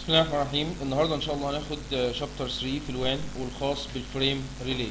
بسم الله الرحمن الرحيم النهارده ان شاء الله هناخد شابتر 3 في الوان والخاص بالفريم ريلي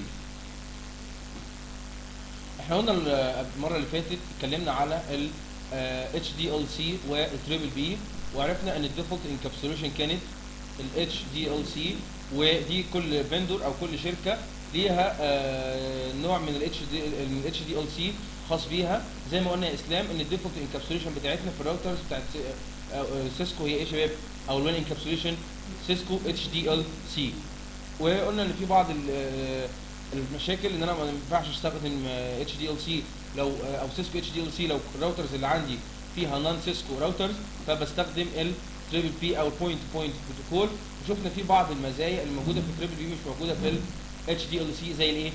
احنا قلنا ال- المره اللي فاتت اتكلمنا على ال اتش دي ال سي والتريبل بي وعرفنا ان الديفولت انكابسوليشن كانت ال اتش دي ال سي ودي كل فيندور او كل شركه ليها آه، نوع من الاتش دي من الاتش دي ال سي خاص بيها زي ما قلنا يا اسلام ان الديفولت انكابسوليشن بتاعتنا في الراوترز بتاعت آه، آه، سيسكو هي ايه يا شباب او الوين انكابسوليشن سيسكو اتش دي ال سي وقلنا ان في بعض ال- آه، المشاكل ان انا ما ينفعش استخدم اتش دي ال سي لو آه، او سيسكو اتش دي ال سي لو الراوترز اللي عندي فيها نون سيسكو راوترز فبستخدم التريبل بي او البوينت بوينت بروتوكول وشفنا في بعض المزايا اللي موجوده في التريبل بي مش موجوده في الاتش دي ال سي زي الايه؟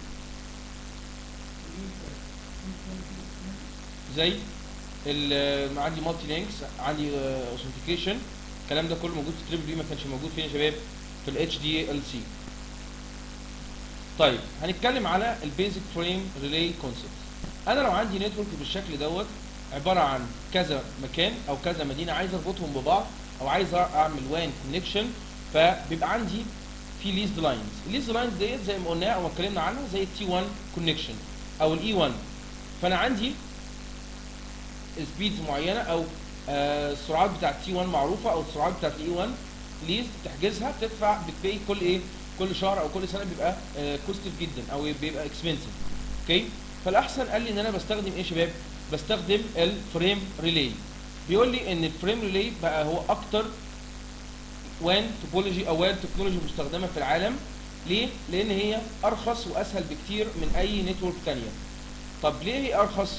زي ال- عندي مالتي لينكس عندي اوثنتيكيشن الكلام ده كله موجود في التريبل بي ما كانش موجود فين يا شباب في الاتش دي ال سي طيب هنتكلم على البيزك فريم ريلي كونسبت انا لو عندي نتورك بالشكل دوت عباره عن كذا مكان او كذا مدينه عايز اربطهم ببعض او عايز اعمل وان كونكشن فبيبقى عندي في ليز لاينز الليز لاينز ديت زي ما قلنا او ما اتكلمنا عنها زي التي 1 كونكشن او الاي 1 فانا عندي سبيدز معينه او آه، السرعات بتاعت تي 1 معروفه او السرعات بتاعت الاي 1 ليز بتحجزها بتدفع بتبي كل ايه كل شهر او كل سنه بيبقى كوستيف جدا او بيبقى اكسبنسيف اوكي فالاحسن قال لي ان انا بستخدم ايه يا شباب بستخدم الفريم ريلي بيقول لي ان الفريم ريلي بقى هو اكتر وان توبولوجي او وان تكنولوجي مستخدمه في العالم ليه لان هي ارخص واسهل بكتير من اي نتورك تانية طب ليه هي ارخص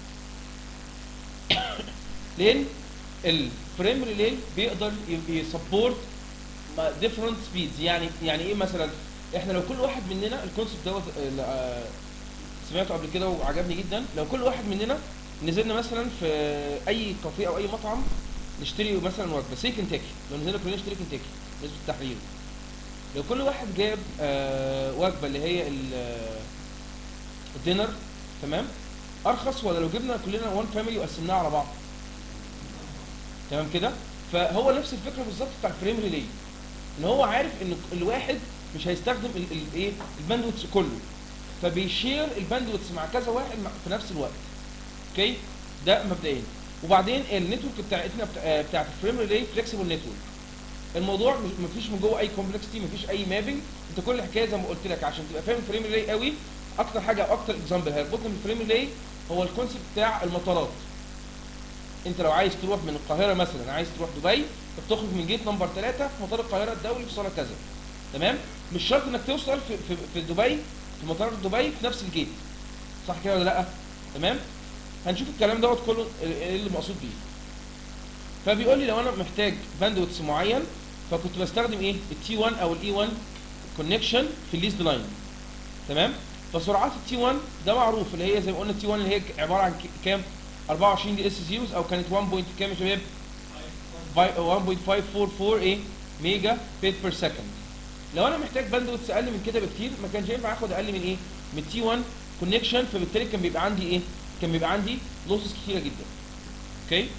لان الفريم ريلي بيقدر يسبورت ديفرنت سبيدز يعني يعني ايه مثلا احنا لو كل واحد مننا الكونسيبت دوت آه، سمعته قبل كده وعجبني جدا لو كل واحد مننا نزلنا مثلا في اي كافيه او اي مطعم نشتري مثلا وجبه سي كنتاكي لو نزلنا كلنا نشتري كنتاكي نسبه التحرير لو كل واحد جاب آه، وجبه اللي هي ال- آه، الدينر تمام ارخص ولا لو جبنا كلنا وان فاميلي وقسمناها على بعض تمام كده فهو نفس الفكره بالظبط بتاع الفريم ريلي ان هو عارف ان الواحد مش هيستخدم ال- ال- ايه الباندويتس كله فبيشير الباندويتس مع كذا واحد مع- في نفس الوقت اوكي ده مبدئيا وبعدين النتورك بتاعتنا بتاع- آه، بتاعت الفريم ريلي فليكسيبل نتورك الموضوع مش- مفيش من جوه اي كومبلكسيتي مفيش اي مابنج انت كل الحكايه زي ما قلت لك عشان تبقى فاهم الفريم ريلي قوي اكتر حاجه او اكتر اكزامبل هيربطنا بالفريم ريلي هو الكونسيبت بتاع المطارات انت لو عايز تروح من القاهره مثلا عايز تروح دبي بتخرج من جيت نمبر 3 في مطار القاهره الدولي في صاله كذا تمام مش شرط انك توصل في في, في دبي في مطار دبي في نفس الجيت صح كده ولا لا تمام هنشوف الكلام دوت كله ايه اللي مقصود بيه فبيقول لي لو انا محتاج باندويتس معين فكنت بستخدم ايه التي 1 او الاي 1 كونكشن في الليست لاين تمام فسرعات التي 1 ده معروف اللي هي زي ما قلنا التي 1 اللي هي عباره عن ك- كام 24 دي اس زيروز او كانت 1 بوينت كام يا شباب باي- 1.544 ايه ميجا بيت بير سكند لو انا محتاج باندويتس اقل من كده بكتير ما كانش ينفع اخد اقل من ايه من تي 1 كونكشن فبالتالي كان بيبقى عندي ايه كان بيبقى عندي لوسز كتيره جدا اوكي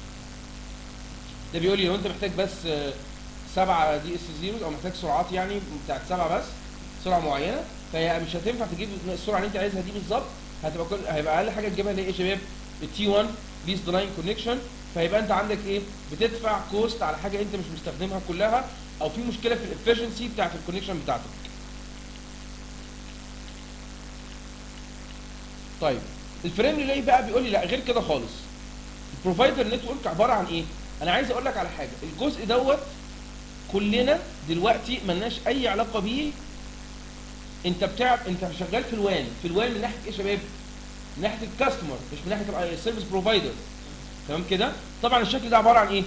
ده بيقول لي لو انت محتاج بس 7 دي اس زيروز او محتاج سرعات يعني بتاعت 7 بس سرعه معينه فهي مش هتنفع تجيب السرعه اللي انت عايزها دي بالظبط هتبقى كل هيبقى اقل حاجه تجيبها اللي هي ايه يا شباب التي 1 ليز لاين كونكشن فيبقى انت عندك ايه بتدفع كوست على حاجه انت مش مستخدمها كلها او في مشكله في الافشنسي بتاعت الكونكشن بتاعتك طيب الفريم ريلي بقى بيقول لي لا غير كده خالص البروفايدر نتورك عباره عن ايه انا عايز اقول لك على حاجه الجزء دوت كلنا دلوقتي ملناش اي علاقه بيه انت بتاع انت شغال في الوان في الوان من ناحيه ايه يا شباب من ناحيه الكاستمر مش من ناحيه السيرفيس بروفايدر تمام كده طبعا الشكل ده عباره عن ايه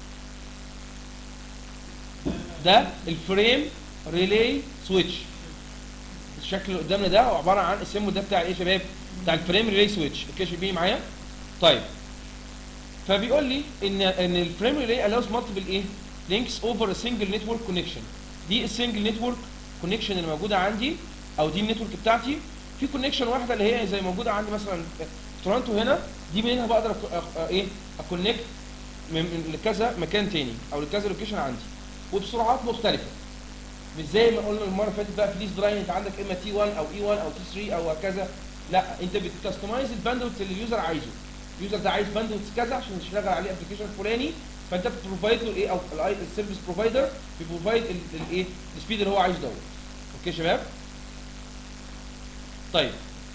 ده الفريم ريلي سويتش الشكل اللي قدامنا ده هو عباره عن السيمبل ده بتاع ايه يا شباب بتاع الفريم ريلي سويتش اوكي شايفين معايا طيب فبيقول لي ان ان الفريم ريلي allows multiple ايه links over a single network connection دي السنجل نتورك كونكشن اللي موجوده عندي او دي النتورك بتاعتي في كونكشن واحده اللي هي زي موجوده عندي مثلا في تورنتو هنا دي منها بقدر أك- أ- أ- ايه اكونكت من من لكذا مكان تاني او لكذا لوكيشن عندي وبسرعات مختلفه مش زي ما قلنا المره اللي فاتت بقى في ليز دراين انت عندك اما تي 1 او اي 1 او تي 3 او هكذا لا انت بتكستمايز الباندويث اللي اليوزر عايزه اليوزر ده عايز باندويث كذا عشان يشتغل عليه ابلكيشن فلاني فانت بتبروفايد له ايه او السيرفيس بروفايدر بيبروفايد الايه السبيد اللي هو عايز دوت اوكي يا شباب طيب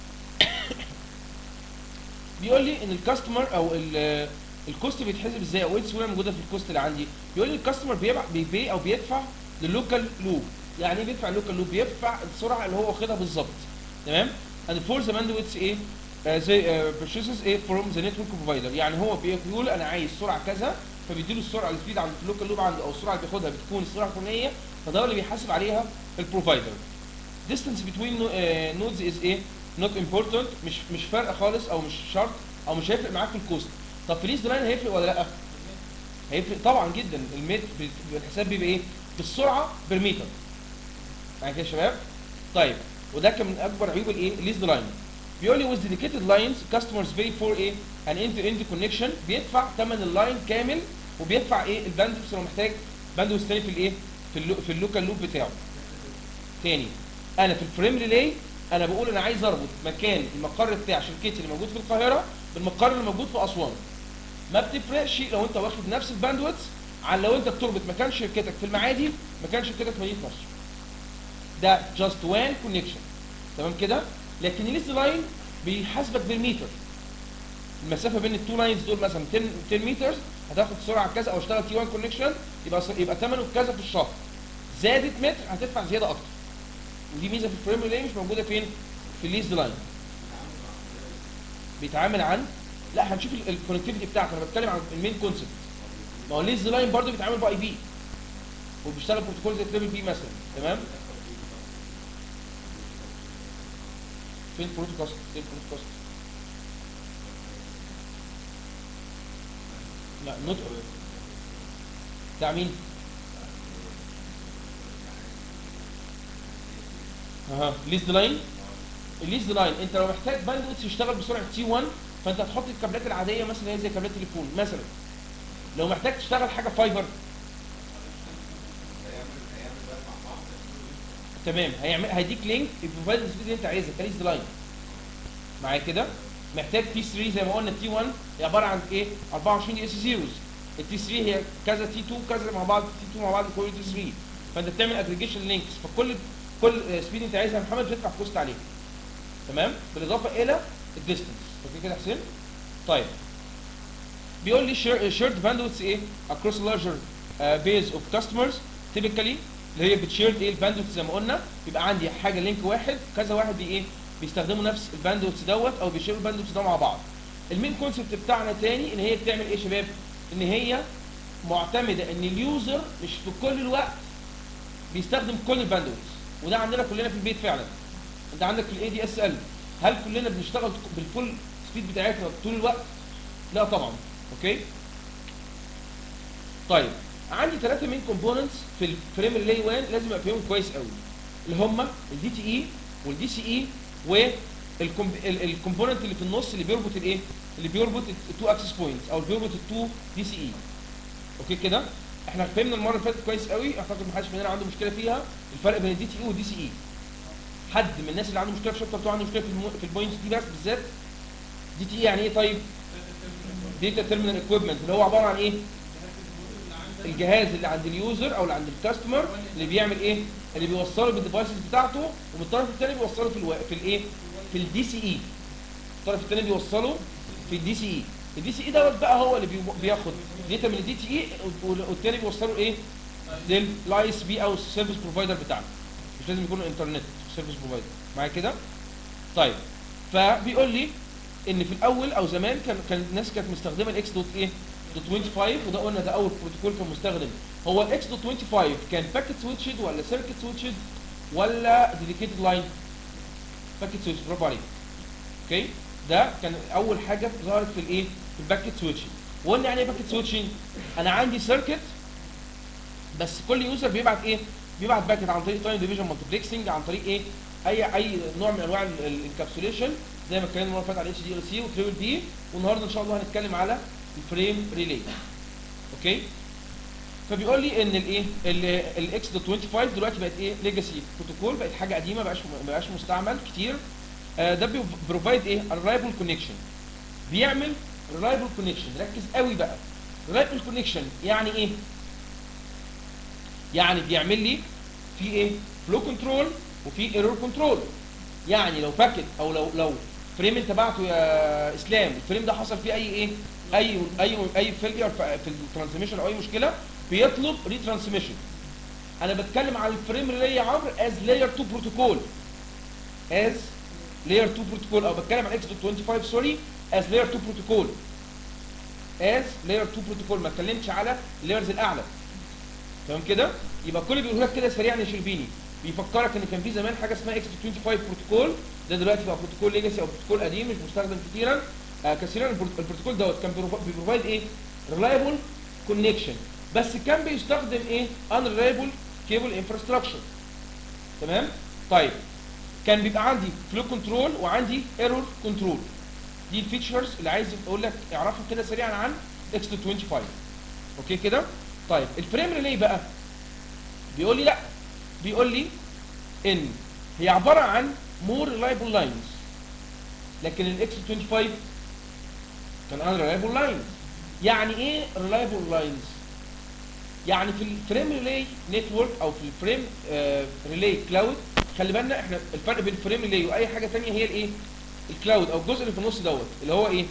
بيقول لي ان الكاستمر او ال- الكوست بيتحسب ازاي او ايه السهوله الموجوده في الكوست اللي عندي بيقول لي الكاستمر بيبع بيبي او بيدفع لللوكال لوب يعني ايه بيدفع اللوكال لوب بيدفع السرعه اللي هو واخدها بالظبط تمام and for the bandwidth ايه آه زي آه purchases ايه from the network provider يعني هو بي- بيقول انا عايز سرعه كذا فبيديله السرعه السبيد عند اللوكال لوب عنده او السرعه اللي بياخدها بتكون السرعه الفلانيه فده هو اللي بيحاسب عليها البروفايدر distance between no- آه، nodes is ايه not important مش مش فرق خالص او مش شرط او مش هيفرق معاك في الكوست طب في ليز لاين هيفرق ولا لا هيفرق طبعا جدا الميت الحساب بيبقى ايه بالسرعه بالمتر معايا كده يا شباب طيب وده كان من اكبر عيوب الايه الليز لاين بيقول لي with dedicated lines customers pay for ايه an end to end connection بيدفع ثمن اللاين كامل وبيدفع ايه الباندوث لو محتاج باندوث تاني في الايه في اللو في اللوكال لوب بتاعه تاني انا في الفريم ريلي انا بقول انا عايز اربط مكان المقر بتاع شركتي اللي موجود في القاهره بالمقر اللي موجود في اسوان ما بتفرقش لو انت واخد نفس الباندويث عن لو انت بتربط مكان شركتك في المعادي مكان شركتك في مدينه نصر ده جاست وان كونكشن تمام كده لكن الليست لاين بيحاسبك بالمتر المسافه بين التو لاينز دول مثلا 10 10 متر هتاخد سرعه كذا او اشتغل تي 1 كونكشن يبقى يبقى ثمنه كذا في الشهر زادت متر هتدفع زياده اكتر ودي ميزه في الفريم ريلي مش موجوده فين في الليز لاين بيتعامل عن لا هنشوف الكونكتيفيتي بتاعته انا بتكلم عن المين كونسبت ما هو الليز لاين برضه بيتعامل باي بي وبيشتغل بروتوكول زي تريبل بي مثلا تمام فين البروتوكاست فين البروتوكاست لا نوت بتاع مين اها ليز لاين الليز لاين انت لو محتاج باندويث يشتغل بسرعه تي 1 فانت هتحط الكابلات العاديه مثلا هي زي كابلات تليفون مثلا لو محتاج تشتغل حاجه فايبر تمام هيعمل هيديك لينك البروفايد السبيد اللي انت عايزها كليز لاين معايا كده محتاج تي 3 زي ما قلنا تي 1 هي عباره عن ايه 24 دي اس زيروز التي 3 هي كذا تي 2 كذا مع بعض تي 2 مع بعض كل تي 3 فانت بتعمل اجريجيشن لينكس فكل كل سبيد انت عايزها يا محمد بتدفع كوست عليه تمام بالاضافه الى الديستنس اوكي كده يا حسين طيب بيقول لي شيرد باندويث ايه across a larger uh, base of customers typically اللي هي بتشيرد ايه الباندويث زي ما قلنا يبقى عندي حاجه لينك واحد كذا واحد بي ايه بيستخدموا نفس الباندويث دوت او بيشيروا الباندويث ده مع بعض المين كونسبت بتاعنا تاني ان هي بتعمل ايه يا شباب ان هي معتمده ان اليوزر مش في كل الوقت بيستخدم كل الباندويث وده عندنا كلنا في البيت فعلا انت عندك في الاي دي اس ال هل كلنا بنشتغل بالفول سبيد بتاعتنا طول الوقت لا طبعا اوكي طيب عندي ثلاثه مين كومبوننتس في الفريم ريلي وان لازم افهمهم كويس قوي اللي هم الدي تي اي والدي سي اي والكومبوننت اللي في النص اللي بيربط الايه اللي بيربط التو اكسس بوينتس او اللي بيربط التو دي سي اي اوكي كده احنا فهمنا المره اللي فاتت كويس قوي اعتقد ما حدش مننا عنده مشكله فيها الفرق بين الدي تي اي والدي سي اي حد من الناس اللي عنده مشكله في شابتر 2 عنده مشكله في, المو... في البوينتس دي بس بالذات دي تي اي يعني ايه طيب ديتا تيرمينال اكويبمنت اللي هو عباره عن ايه الجهاز اللي عند اليوزر او اللي عند الكاستمر اللي بيعمل ايه اللي بيوصله بالديفايسز بتاعته ومن الطرف الثاني بيوصله في الو... في الايه في الدي سي اي الطرف الثاني بيوصله في الدي سي اي الدي سي اي دوت بقى هو اللي بي... بياخد داتا من الدي تي اي والثاني بيوصله ايه للاي اس بي او السيرفيس بروفايدر بتاعنا مش لازم يكون انترنت سيرفيس بروفايدر معايا كده طيب فبيقول لي ان في الاول او زمان كان كان الناس كانت مستخدمه الاكس دوت ايه دوت 25 وده قلنا ده اول بروتوكول كان مستخدم هو الاكس دوت 25 كان باكيت سويتشد ولا سيركت سويتشد ولا ديديكيتد لاين باكيت سويتش برافو عليك اوكي ده كان اول حاجه ظهرت في الايه في الباكيت سويتشنج وقلنا يعني ايه باكيت سويتشنج انا عندي سيركت بس كل يوزر بيبعت ايه بيبعت باكيت عن طريق تايم ديفيجن مالتيبلكسنج عن طريق ايه اي اي نوع من انواع الانكابسوليشن زي ما اتكلمنا المره اللي فاتت على اتش دي ال سي وتريبل بي والنهارده ان شاء الله هنتكلم على الفريم ريلي اوكي فبيقول لي ان الايه الاكس دوت 25 دلوقتي بقت ايه ليجاسي بروتوكول بقت حاجه قديمه بقاش ما بقاش مستعمل كتير آه، ده بروفايد ايه الرايبل كونكشن بيعمل ريلايبل كونكشن ركز قوي بقى ريلايبل كونكشن يعني ايه يعني بيعمل لي في ايه فلو كنترول وفي ايرور كنترول يعني لو باكت او لو لو فريم انت بعته يا اسلام الفريم ده حصل فيه اي ايه اي اي اي فيلير في الترانسميشن او اي مشكله بيطلب ري ترانسميشن انا بتكلم على الفريم ريلي يا عمرو از لاير 2 بروتوكول از لاير 2 بروتوكول او بتكلم عن اكس دوت 25 سوري از لاير 2 بروتوكول از لاير 2 بروتوكول ما اتكلمتش على اللايرز الاعلى تمام كده يبقى كل بيقول لك كده سريعا يا شربيني بيفكرك ان كان في زمان حاجه اسمها اكس 25 بروتوكول ده دلوقتي بقى بروتوكول ليجاسي او بروتوكول قديم مش مستخدم كثيرا آه كثيرا البروت- البروتوكول دوت كان بيبروفايد ايه ريلايبل كونكشن بس كان بيستخدم ايه ان ريلايبل كيبل انفراستراكشر تمام طيب كان بيبقى عندي فلو كنترول وعندي ايرور كنترول دي الفيتشرز اللي عايز اقول لك اعرفها كده سريعا عن اكس 25 اوكي كده طيب الفريم ريلي بقى بيقول لي لا بيقول لي ان هي عباره عن مور ريلايبل لاينز لكن الاكس 25 كان ان ريلايبل لاينز يعني ايه ريلايبل لاينز يعني في الفريم ريلي نتورك او في الفريم ريلي كلاود خلي بالنا احنا الفرق بين الفريم ريلي واي حاجه ثانيه هي الايه الكلاود او الجزء اللي في النص دوت اللي هو ايه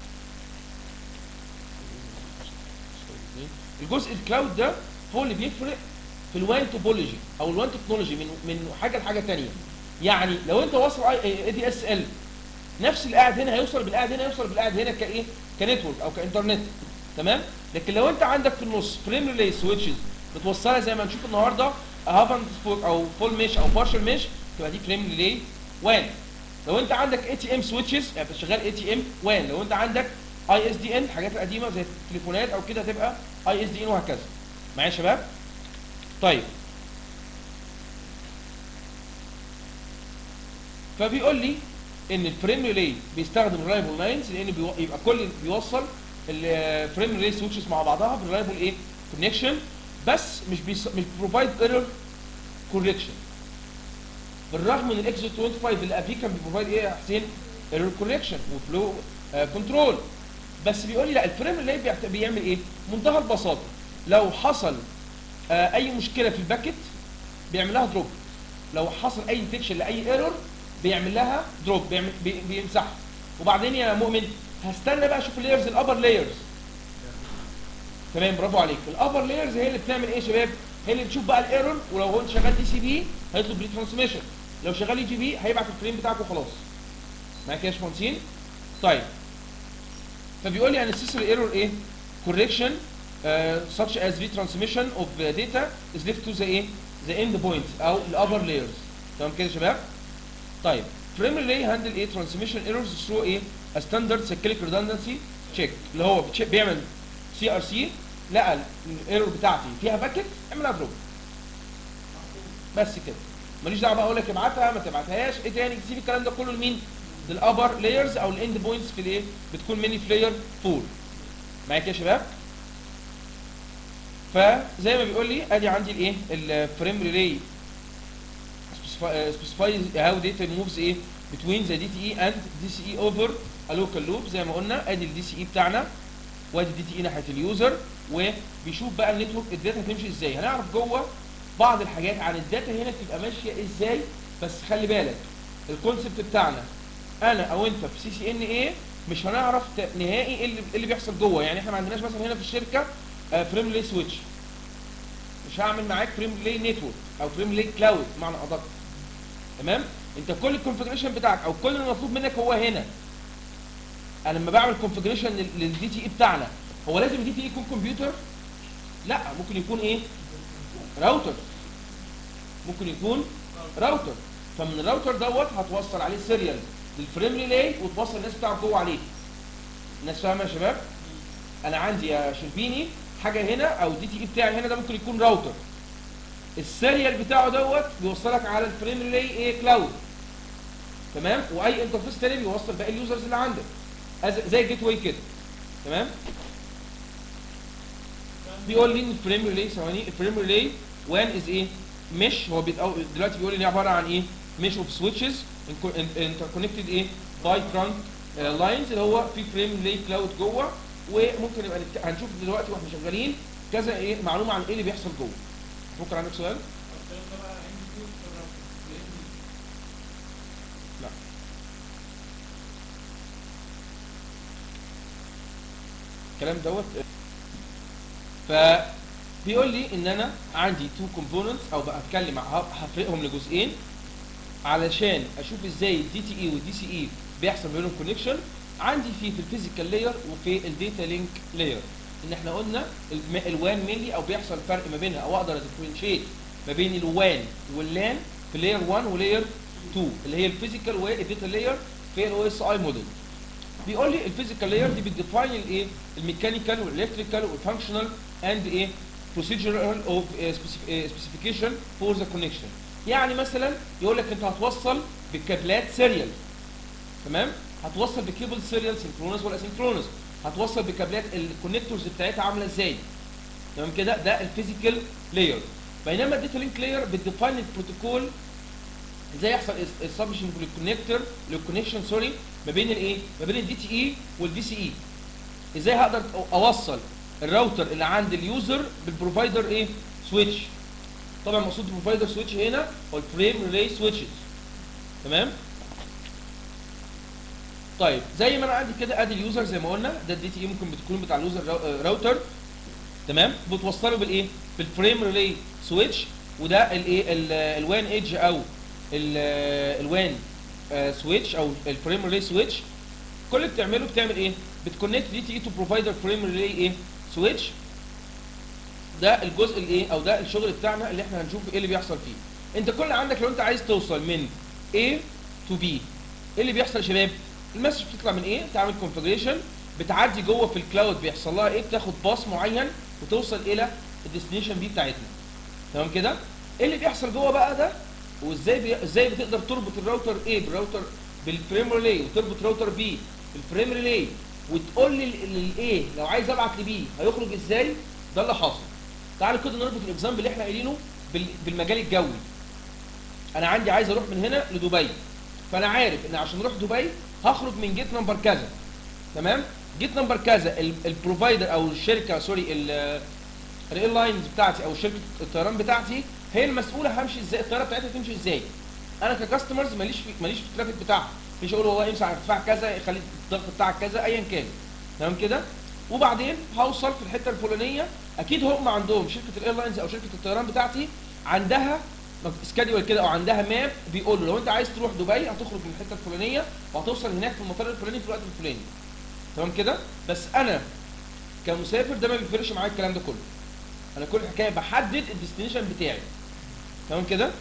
الجزء الكلاود ده هو اللي بيفرق في الوان توبولوجي او الوان تكنولوجي من من حاجه لحاجه ثانيه يعني لو انت واصل اي دي اس ال نفس اللي قاعد هنا هيوصل باللي قاعد هنا هيوصل باللي قاعد هنا كايه كنتورك او كانترنت تمام لكن لو انت عندك في النص فريم ريلي سويتشز متوصله زي ما هنشوف النهارده هافن او فول ميش او بارشل ميش تبقى دي فريم ريلي وان لو انت عندك اي تي ام سويتشز يعني شغال اي تي ام وان لو انت عندك اي اس دي ان الحاجات القديمه زي التليفونات او كده هتبقى اي اس دي ان وهكذا معايا يا شباب طيب فبيقول لي ان الفريم ريلي بيستخدم ريلايبل لاينز لان بيو... يبقى كل بيوصل الفريم ريلي سويتشز مع بعضها بريلايبل ايه كونكشن بس مش بيص... مش بروفايد ايرور كوركشن بالرغم من الاكس 25 اللي قبليه كان بيبروفايد ايه يا حسين ايرور كوركشن وفلو كنترول بس بيقول لي لا الفريم ريلي بيعت... بيعمل ايه منتهى البساطه لو حصل آه اي مشكله في الباكت بيعمل لها دروب لو حصل اي ديتكشن لاي ايرور بيعمل لها دروب بيعمل بي بيمسحها وبعدين يا مؤمن هستنى بقى اشوف اللايرز الابر لايرز تمام برافو عليك الابر لايرز هي اللي بتعمل ايه يا شباب هي اللي بتشوف بقى الايرور ولو هو انت شغال دي سي بي هيطلب ري ترانسميشن لو شغال اي جي بي هيبعت الفريم بتاعك وخلاص معاك يا باشمهندسين طيب فبيقول لي unnecessary error ايه correction uh, such as retransmission of uh, data is left to the ايه the end point او ال upper layers تمام كده يا شباب طيب frame relay handle ايه transmission errors through ايه a standard cyclic redundancy check اللي هو بتش- بيعمل سي ار سي لقى الايرور بتاعتي فيها باكت اعملها دروب بس كده ماليش دعوه بقى اقول لك ابعتها ما تبعتهاش ايه تاني تسيب الكلام ده كله لمين؟ للابر لايرز او الاند بوينتس في الايه؟ بتكون ميني في لاير 4 معاك يا شباب؟ فزي ما بيقول لي ادي عندي الايه؟ الفريم ريلي specifies how data moves ايه between the DTE and DCE over a local loop زي ما قلنا ادي الدي سي اي بتاعنا وادي الدي تي اي ناحيه اليوزر وبيشوف بقى النتورك الداتا هتمشي ازاي هنعرف جوه بعض الحاجات عن الداتا هنا بتبقى ماشيه ازاي بس خلي بالك الكونسبت بتاعنا انا او انت في سي سي ان ايه مش هنعرف ت- نهائي ايه اللي, إيه اللي بيحصل جوه يعني احنا ما عندناش مثلا هنا في الشركه فريم ريلي سويتش مش هعمل معاك فريم ريلي نتورك او فريم ريلي كلاود بمعنى ادق تمام انت كل الكونفجريشن بتاعك او كل المطلوب منك هو هنا انا لما بعمل كونفجريشن للدي تي اي بتاعنا هو لازم الدي تي اي يكون كمبيوتر لا ممكن يكون ايه راوتر ممكن يكون راوتر فمن الراوتر دوت هتوصل عليه سيريال للفريم ريلي وتوصل الناس بتاعك جوه عليه الناس فاهمه يا شباب انا عندي يا شربيني حاجه هنا او الدي تي اي بتاعي هنا ده ممكن يكون راوتر السيريال بتاعه دوت بيوصلك على الفريم ريلي ايه كلاود تمام واي انترفيس تاني بيوصل باقي اليوزرز اللي عندك أز- زي الجيت واي كده تمام بيقول لي ان الفريم ريلي ثواني الفريم ريلي وان از ايه مش هو بيتقو... دلوقتي بيقول لي ان هي عباره عن ايه مش اوف سويتشز انتركونكتد ايه باي ترانك لاينز اللي هو في فريم ريلي كلاود جوه وممكن نبقى نت... هنشوف دلوقتي واحنا شغالين كذا ايه معلومه عن ايه اللي بيحصل جوه ممكن عندك سؤال؟ لا الكلام دوت فبيقول لي ان انا عندي تو كومبوننتس او بقى اتكلم ه- هفرقهم لجزئين علشان اشوف ازاي الدي تي اي والدي سي اي بيحصل بينهم كونكشن عندي في في الفيزيكال لاير وفي الداتا لينك لاير ان احنا قلنا الم- الوان مينلي او بيحصل فرق ما بينها او اقدر اديفرنشيت ما بين الوان واللان في لاير 1 ولاير 2 اللي هي الفيزيكال والداتا لاير في الاو اس اي موديل بيقول لي الفيزيكال لاير دي بتديفاين الايه الميكانيكال والالكتريكال والفانكشنال اند ايه procedural of specification for the connection يعني مثلا يقول لك انت هتوصل بكابلات سيريال تمام هتوصل بكيبل سيريال سينكرونس ولا سينكرونس هتوصل بكابلات الكونكتورز بتاعتها عامله ازاي تمام كده ده الفيزيكال لاير بينما الداتا لينك لاير بتديفاين البروتوكول ازاي يحصل السبشن للكونكتور للكونكشن سوري ما بين الايه ما بين الدي تي اي والدي سي اي ازاي هقدر اوصل الراوتر اللي عند اليوزر بالبروفايدر ايه سويتش طبعا مقصود البروفايدر سويتش هنا هو الفريم ريلي سويتشز تمام طيب زي ما انا عندي كده ادي اليوزر زي ما قلنا ده الدي تي اي ممكن بتكون بتاع اليوزر راو- آه، راوتر تمام بتوصله بالايه بالفريم ريلي سويتش وده الايه ال- الوان ايدج او ال- الوان آه، سويتش او الفريم ريلي سويتش كل اللي بتعمله بتعمل ايه بتكونكت دي تي اي تو بروفايدر فريم ريلي ايه سويتش ده الجزء الايه او ده الشغل بتاعنا اللي احنا هنشوف ايه اللي بيحصل فيه انت كل اللي عندك لو انت عايز توصل من A to B ايه اللي بيحصل يا شباب المسج بتطلع من ايه تعمل كونفجريشن بتعدي جوه في الكلاود بيحصل لها ايه بتاخد باص معين وتوصل الى الديستنيشن بي بتاعتنا تمام كده ايه اللي بيحصل جوه بقى ده وازاي بي... ازاي بتقدر تربط الراوتر A بالراوتر بالفريم ريلي وتربط راوتر B بالفريم ريلي وتقول لي للايه لو عايز ابعت لبي هيخرج ازاي ده اللي حاصل تعالوا كده نربط الاكزامبل اللي احنا قايلينه بال- بالمجال الجوي انا عندي عايز اروح من هنا لدبي فانا عارف ان عشان اروح دبي هخرج من جيت نمبر كذا تمام جيت نمبر كذا ال- البروفايدر او الشركه سوري ال- الاير لاينز بتاعتي او شركه الطيران بتاعتي هي المسؤوله همشي ازاي الطياره بتاعتها تمشي ازاي انا ككاستمرز ماليش في ماليش في الترافيك بتاعها مش اقول والله امسح ارتفاع كذا خلي الضغط بتاعك كذا ايا كان تمام كده وبعدين هوصل في الحته الفلانيه اكيد هم عندهم شركه الاير لاينز او شركه الطيران بتاعتي عندها سكادول كده او عندها ماب بيقول له لو انت عايز تروح دبي هتخرج من الحته الفلانيه وهتوصل هناك في المطار الفلاني في الوقت الفلاني تمام كده بس انا كمسافر ده ما بيفرقش معايا الكلام ده كله انا كل حكايه بحدد الديستنيشن بتاعي تمام كده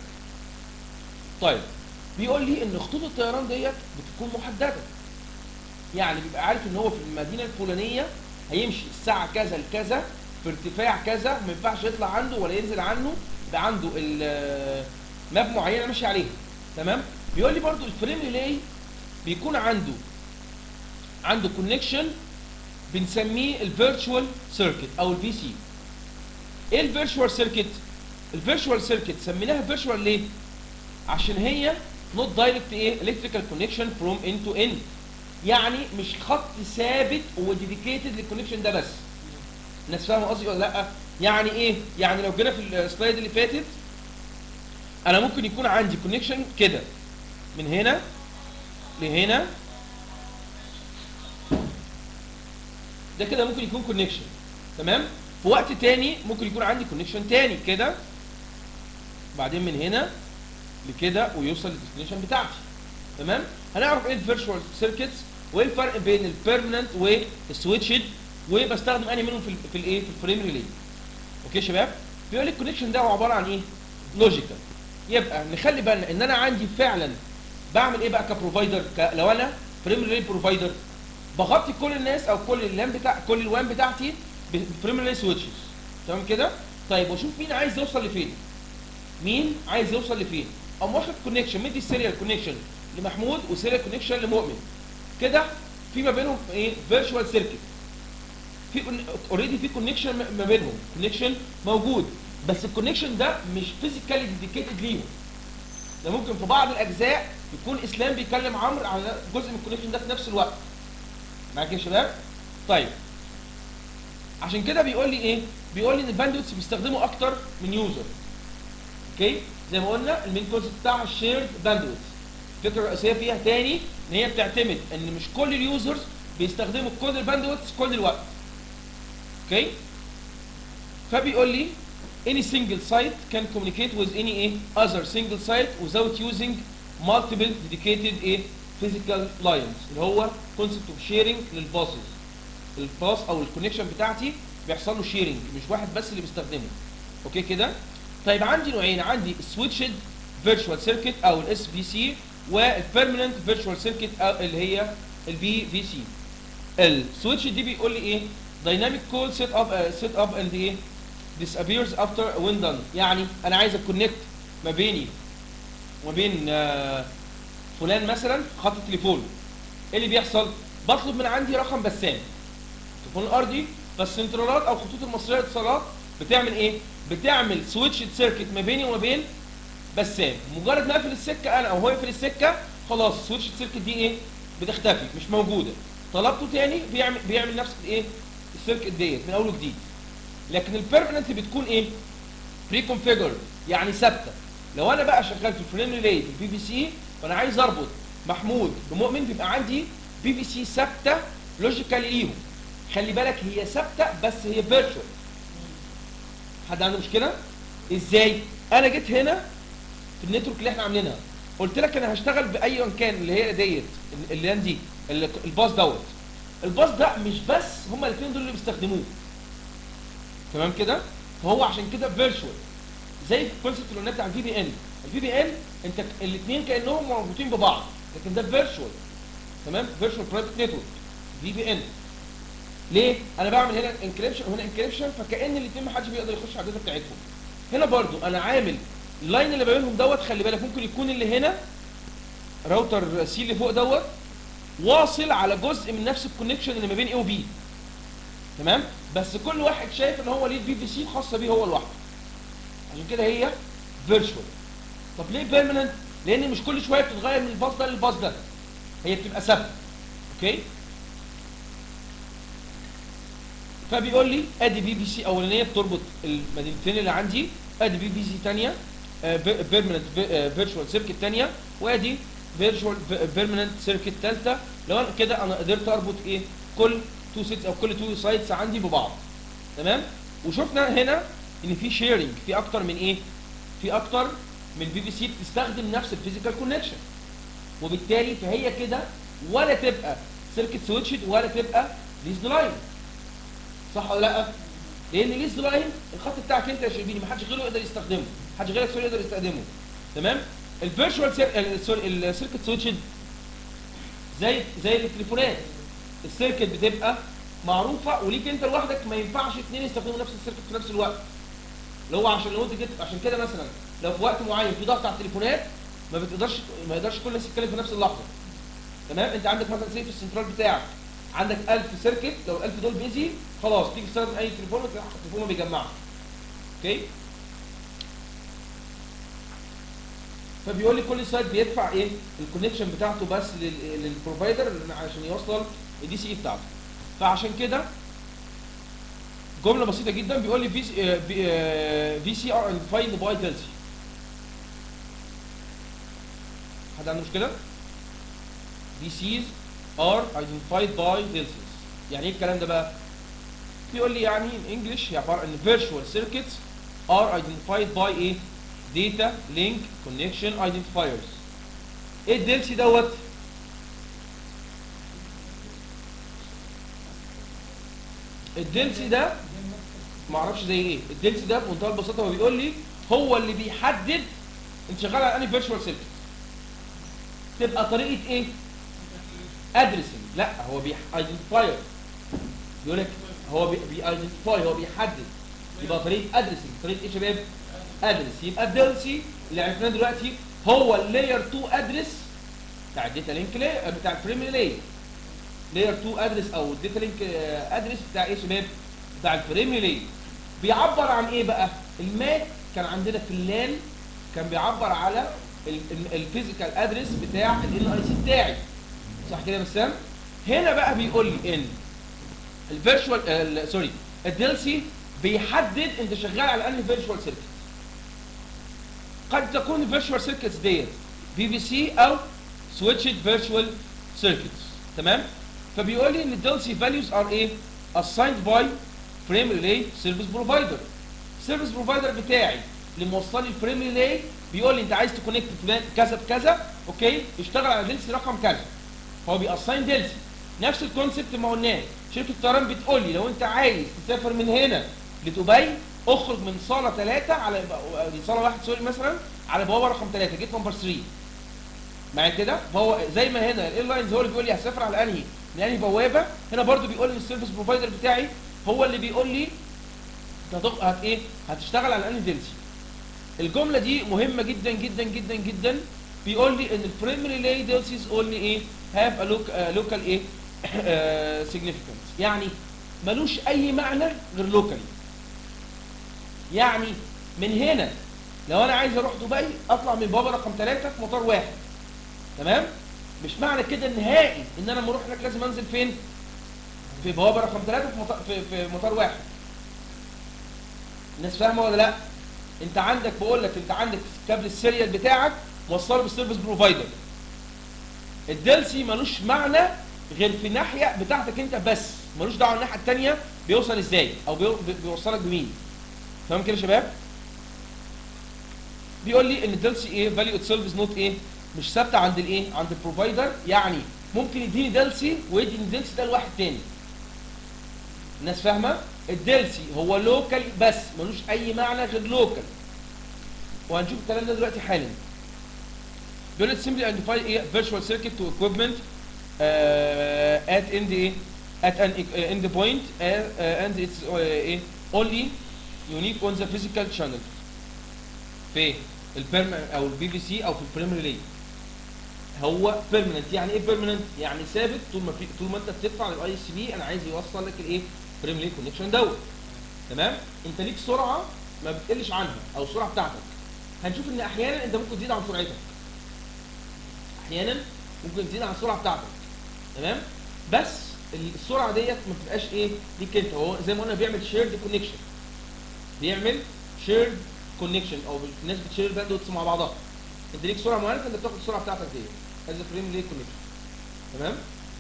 طيب بيقول لي ان خطوط الطيران ديت بتكون محدده يعني بيبقى عارف ان هو في المدينه الفلانيه هيمشي الساعه كذا لكذا في ارتفاع كذا ما ينفعش يطلع عنده ولا ينزل عنه يبقى عنده ال- ماب معينه ماشي عليها تمام بيقول لي برضو الفريم ريلي بيكون عنده عنده كونكشن بنسميه الفيرتشوال سيركت او الفي سي ايه الفيرتشوال سيركت الفيرتشوال سيركت سميناها فيرتشوال ليه عشان هي نوت دايركت ايه الكتريكال كونكشن فروم ان تو ان يعني مش خط ثابت وديديكيتد للكونكشن ده بس الناس فاهمه قصدي ولا لا يعني ايه يعني لو جينا في السلايد اللي فاتت انا ممكن يكون عندي كونكشن كده من هنا لهنا ده كده ممكن يكون كونكشن تمام في وقت تاني ممكن يكون عندي كونكشن تاني كده بعدين من هنا لكده ويوصل للديستنيشن بتاعتي تمام هنعرف ايه الفيرتشوال سيركتس وايه الفرق بين البيرمننت والسويتشد وبستخدم انهي منهم في ال في الايه في الفريم ريلي اوكي يا شباب بيقول لي الكونكشن ده هو عباره عن ايه لوجيكال يبقى نخلي بالنا ان انا عندي فعلا بعمل ايه بقى كبروفايدر ك... لو انا فريم ريلي بروفايدر بغطي كل الناس او كل اللان بتاع كل الوان بتاعتي بفريم ريلي سويتشز تمام كده طيب واشوف مين عايز يوصل لفين مين عايز يوصل لفين قام واخد كونكشن مدي السيريال كونكشن لمحمود وسيريال كونكشن لمؤمن كده في ما بينهم ايه فيرتشوال سيركت في اوريدي في كونكشن ما بينهم كونكشن موجود بس الكونكشن ده مش فيزيكالي ديديكيتد ليهم ده ممكن في بعض الاجزاء يكون اسلام بيكلم عمرو على جزء من الكونكشن ده في نفس الوقت معاك يا شباب طيب عشان كده بيقول لي ايه بيقول لي ان الباندويتس بيستخدموا اكتر من يوزر اوكي زي ما قلنا المين كونسيبت بتاعها الشيرد باندويتس الفكره الرئيسيه فيها تاني ان هي بتعتمد ان مش كل اليوزرز بيستخدموا كل الباندويتس كل الوقت اوكي فبيقول لي any single site can communicate with any ايه other single site without using multiple dedicated ايه physical lines اللي هو concept of sharing للباسز الباس او الكونكشن بتاعتي بيحصل له شيرنج مش واحد بس اللي بيستخدمه اوكي كده طيب عندي نوعين عندي switched virtual circuit او الاس بي سي والبيرمننت فيرتشوال سيركت اللي هي البي في سي السويتش دي بيقول لي ايه دايناميك كول سيت اب سيت اب اند ايه disappears after when done يعني انا عايز اكونكت ما بيني وما بين آه، فلان مثلا في خط التليفون ايه اللي بيحصل بطلب من عندي رقم بسام التليفون الارضي فالسنترالات او الخطوط المصريه للاتصالات بتعمل ايه بتعمل سويتش سيركت ما بيني وما بين بسام مجرد ما اقفل السكه انا او هو يقفل السكه خلاص السويتش سيركت دي ايه بتختفي مش موجوده طلبته تاني بيعمل بيعمل نفس الايه السيركت ديت من اول وجديد لكن البيرمننت بتكون ايه بري كونفيجر يعني ثابته لو انا بقى شغال في الفريم ريلي في البي في سي وانا عايز اربط محمود بمؤمن بيبقى عندي بي في سي ثابته لوجيكالي ليهم خلي بالك هي ثابته بس هي فيرتشوال حد عنده مشكله ازاي انا جيت هنا في النتورك اللي احنا عاملينها قلت لك انا هشتغل باي كان اللي هي ديت اللي دي ال- الباص دوت الباص ده مش بس هما الاثنين دول اللي بيستخدموه تمام كده فهو عشان كده فيرتشوال زي الكونسيبت اللي قلنا بتاع الفي بي ان الفي بي ان انت الاثنين كانهم مربوطين ببعض لكن ده فيرتشوال تمام فيرتشوال برايفت نتورك في بي ان ليه انا بعمل هنا انكريبشن وهنا انكريبشن فكان الاثنين ما حدش بيقدر يخش على الداتا بتاعتهم هنا برضو انا عامل اللاين اللي ما بينهم دوت خلي بالك ممكن يكون اللي هنا راوتر سي اللي فوق دوت واصل على جزء من نفس الكونكشن اللي ما بين اي وبي تمام بس كل واحد شايف ان هو ليه البي في سي الخاصه بيه هو لوحده عشان كده هي فيرتشوال طب ليه بيرمننت لان مش كل شويه بتتغير من الباص ده للباص ده هي بتبقى ثابته اوكي فبيقول لي ادي بي في سي اولانيه بتربط المدينتين اللي عندي ادي بي في سي ثانيه بيرمننت فيرتشوال سيركت ثانيه وادي فيرتشوال بيرمننت سيركت ثالثه لو انا كده انا قدرت اربط ايه كل تو سيتس او كل تو سايتس عندي ببعض تمام وشفنا هنا ان في شيرنج في اكتر من ايه في اكتر من بي في سي بتستخدم نفس الفيزيكال كونكشن وبالتالي فهي كده ولا تبقى سيركت سويتشد ولا تبقى ليزد لاين صح ولا لا لان ليزد لاين الخط بتاعك انت يا شربيني ما حدش غيره يقدر يستخدمه ما حدش غيرك سوري يقدر يستخدمه تمام الفيرتشوال سوري السيركت سويتشد زي زي التليفونات السيركت بتبقى معروفه وليك انت لوحدك ما ينفعش اثنين يستخدموا نفس السيركت في نفس الوقت اللي هو عشان لو انت جيت عشان كده مثلا لو في وقت معين في ضغط على التليفونات ما بتقدرش ما يقدرش كل الناس يتكلم في نفس اللحظه تمام انت عندك مثلا سيف السنترال بتاعك عندك 1000 سيركت لو ال 1000 دول بيزي خلاص تيجي تستخدم اي تليفون وتلاقي التليفون ما بيجمعش اوكي فبيقول لي كل سايت بيدفع ايه الكونكشن بتاعته بس لل- للبروفايدر عشان يوصل الدي سي اي بتاعته فعشان كده جمله بسيطه جدا بيقول لي في في سي ار ايدنتيفايد باي دلسي حد عنده مشكله VCs are identified by DLCs يعني ايه الكلام ده بقى بيقول لي يعني in English هي عباره عن virtual circuits are identified by ايه data link connection identifiers ايه الدلسي دوت الدلسي ده معرفش زي ايه الدلسي ده بمنتهى البساطه هو بيقول لي هو اللي بيحدد انت شغال على انهي فيرتشوال سيركت تبقى طريقه ايه ادرسنج لا هو بيايدنتيفاير بيقول لك هو بيايدنتيفاي هو بيحدد يبقى طريقه ادرسنج طريقه ايه يا شباب ادرس يبقى الدلسي اللي عرفناه دلوقتي هو اللاير 2 ادرس بتاع الداتا لينك بتاع الفريم ريلي لاير 2 ادرس او الداتا لينك ادرس بتاع ايه يا شباب بتاع الفريم ريلي بيعبر عن ايه بقى الماك كان عندنا في اللان كان بيعبر على الفيزيكال ادرس بتاع الان اي سي بتاعي صح كده يا بسام هنا بقى بيقول لي ان الفيرتشوال سوري الديل سي بيحدد انت شغال على انهي فيرتشوال سيركت قد تكون الفيرتشوال سيركتس ديت في في سي او سويتشد فيرتشوال سيركتس تمام فبيقول لي ان الديل سي فاليوز ار ايه assigned by فريم ريلي سيرفيس بروفايدر السيرفيس بروفايدر بتاعي اللي موصل لي الفريم ريلي بيقول لي انت عايز تكونكت فلان كذا بكذا اوكي اشتغل على ديلسي رقم كذا هو بيأساين ديلسي نفس الكونسيبت ما قلناه شركه طيران بتقول لي لو انت عايز تسافر من هنا لدبي اخرج من صاله ثلاثه على من صاله واحد سوري مثلا على بوابه رقم ثلاثه جيت نمبر 3 معايا كده فهو زي ما هنا الايرلاينز هو اللي بيقول لي هسافر على انهي من انهي بوابه هنا برضو بيقول لي السيرفيس بروفايدر بتاعي هو اللي بيقول لي هتغ... هت ايه هتشتغل على انهي ديلسي الجمله دي مهمه جدا جدا جدا جدا بيقول لي ان الفريم ريلي ديلسيز اونلي ايه هاف ا لوكال ايه سيجنيفيكانس يعني ملوش اي معنى غير لوكالي يعني من هنا لو انا عايز اروح دبي اطلع من بابا رقم ثلاثة في مطار واحد تمام مش معنى كده نهائي ان انا لما اروح هناك لازم انزل فين في بوابه رقم ثلاثة في مطار في, في مطار واحد الناس فاهمه ولا لا انت عندك بقول لك انت عندك كابل السيريال بتاعك موصله بالسيرفيس بروفايدر الدلسي ملوش معنى غير في الناحيه بتاعتك انت بس ملوش دعوه الناحيه الثانيه بيوصل ازاي او بيو- بي- بيوصلك بمين تمام كده يا شباب بيقول لي ان الدلسي ايه فاليو اتسيلف از نوت ايه مش ثابته عند الايه عند البروفايدر يعني ممكن يديني دلسي ويدي الدلسي ده لواحد تاني الناس فاهمه الدلسي هو لوكال بس ملوش اي معنى غير لوكال وهنشوف الكلام ده دلوقتي حالا بيقول لك simply identify ايه virtual circuit to equipment uh, at end ايه at an uh, end point uh, uh, and it's uh, ايه only unique on the physical channel في البيرم او البي في سي او في البريم ريلي هو بيرمننت يعني ايه بيرمننت يعني ثابت طول ما في طول ما انت بتدفع للاي اس بي انا عايز يوصل لك الايه بريم ريلي كونكشن دوت تمام انت ليك سرعه ما بتقلش عنها او السرعه بتاعتك هنشوف ان احيانا انت ممكن تزيد عن سرعتك احيانا ممكن تزيد عن السرعه بتاعتك تمام بس السرعه ديت ما بتبقاش ايه ليك انت هو زي ما قلنا بيعمل شيرد كونكشن بيعمل شيرد كونكشن او الناس بتشير باندوتس مع بعضها انت ليك سرعه معينه فانت بتاخد السرعه بتاعتك ديت هذا فريم ليه كونكشن تمام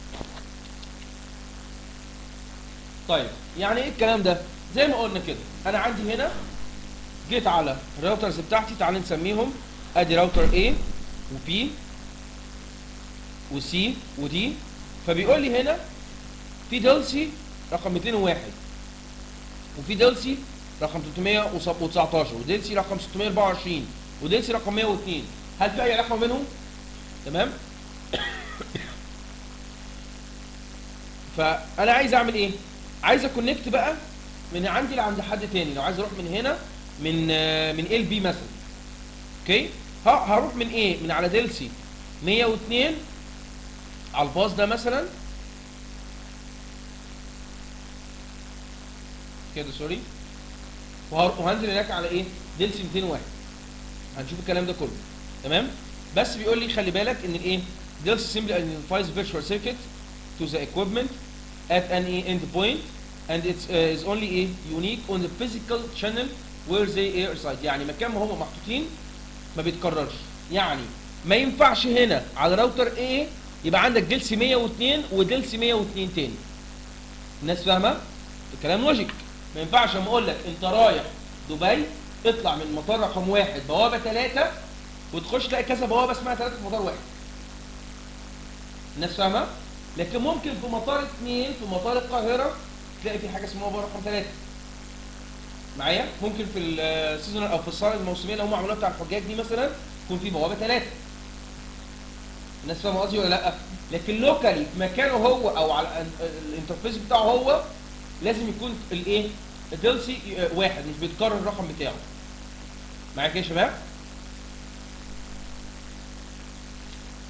طيب يعني ايه الكلام ده زي ما قلنا كده انا عندي هنا جيت على الراوترز بتاعتي تعال نسميهم ادي راوتر A و B و C و D فبيقول لي هنا في دلسي رقم 201 وفي دلسي رقم 319 ودلسي رقم 624 ودلسي رقم 102 هل في اي علاقه ما بينهم؟ تمام؟ فانا عايز اعمل ايه؟ عايز اكونكت بقى من عندي لعند حد تاني لو عايز اروح من هنا من آه، من ال بي مثلا اوكي ه- هروح من ايه من على دلسي 102 على الباص ده مثلا كده سوري وهر- وهنزل هناك على ايه دلسي 201 هنشوف الكلام ده كله تمام بس بيقول لي خلي بالك ان الايه دلسي simply identifies virtual circuit to the equipment at any end point and it's uh, is only a unique on the physical channel where they are reside يعني مكان ما هم محطوطين ما بيتكررش يعني ما ينفعش هنا على راوتر A يبقى عندك دلسي 102 ودلسي 102 تاني الناس فاهمه الكلام لوجيك ما ينفعش اما اقول لك انت رايح دبي اطلع من مطار رقم واحد بوابه ثلاثه وتخش تلاقي كذا بوابه اسمها ثلاثه في مطار واحد الناس فاهمه لكن ممكن في مطار اثنين في مطار القاهره تلاقي في حاجه اسمها بوابه رقم ثلاثه معايا ممكن في السيزونال او في الصاله الموسميه اللي هم عملوها بتاع الحجاج دي مثلا يكون في بوابه ثلاثه الناس فاهمه قصدي ولا لا لكن لوكالي في مكانه هو او على ال- الانترفيس بتاعه هو لازم يكون الايه الدلسي واحد مش بيتكرر الرقم بتاعه معايا كده يا شباب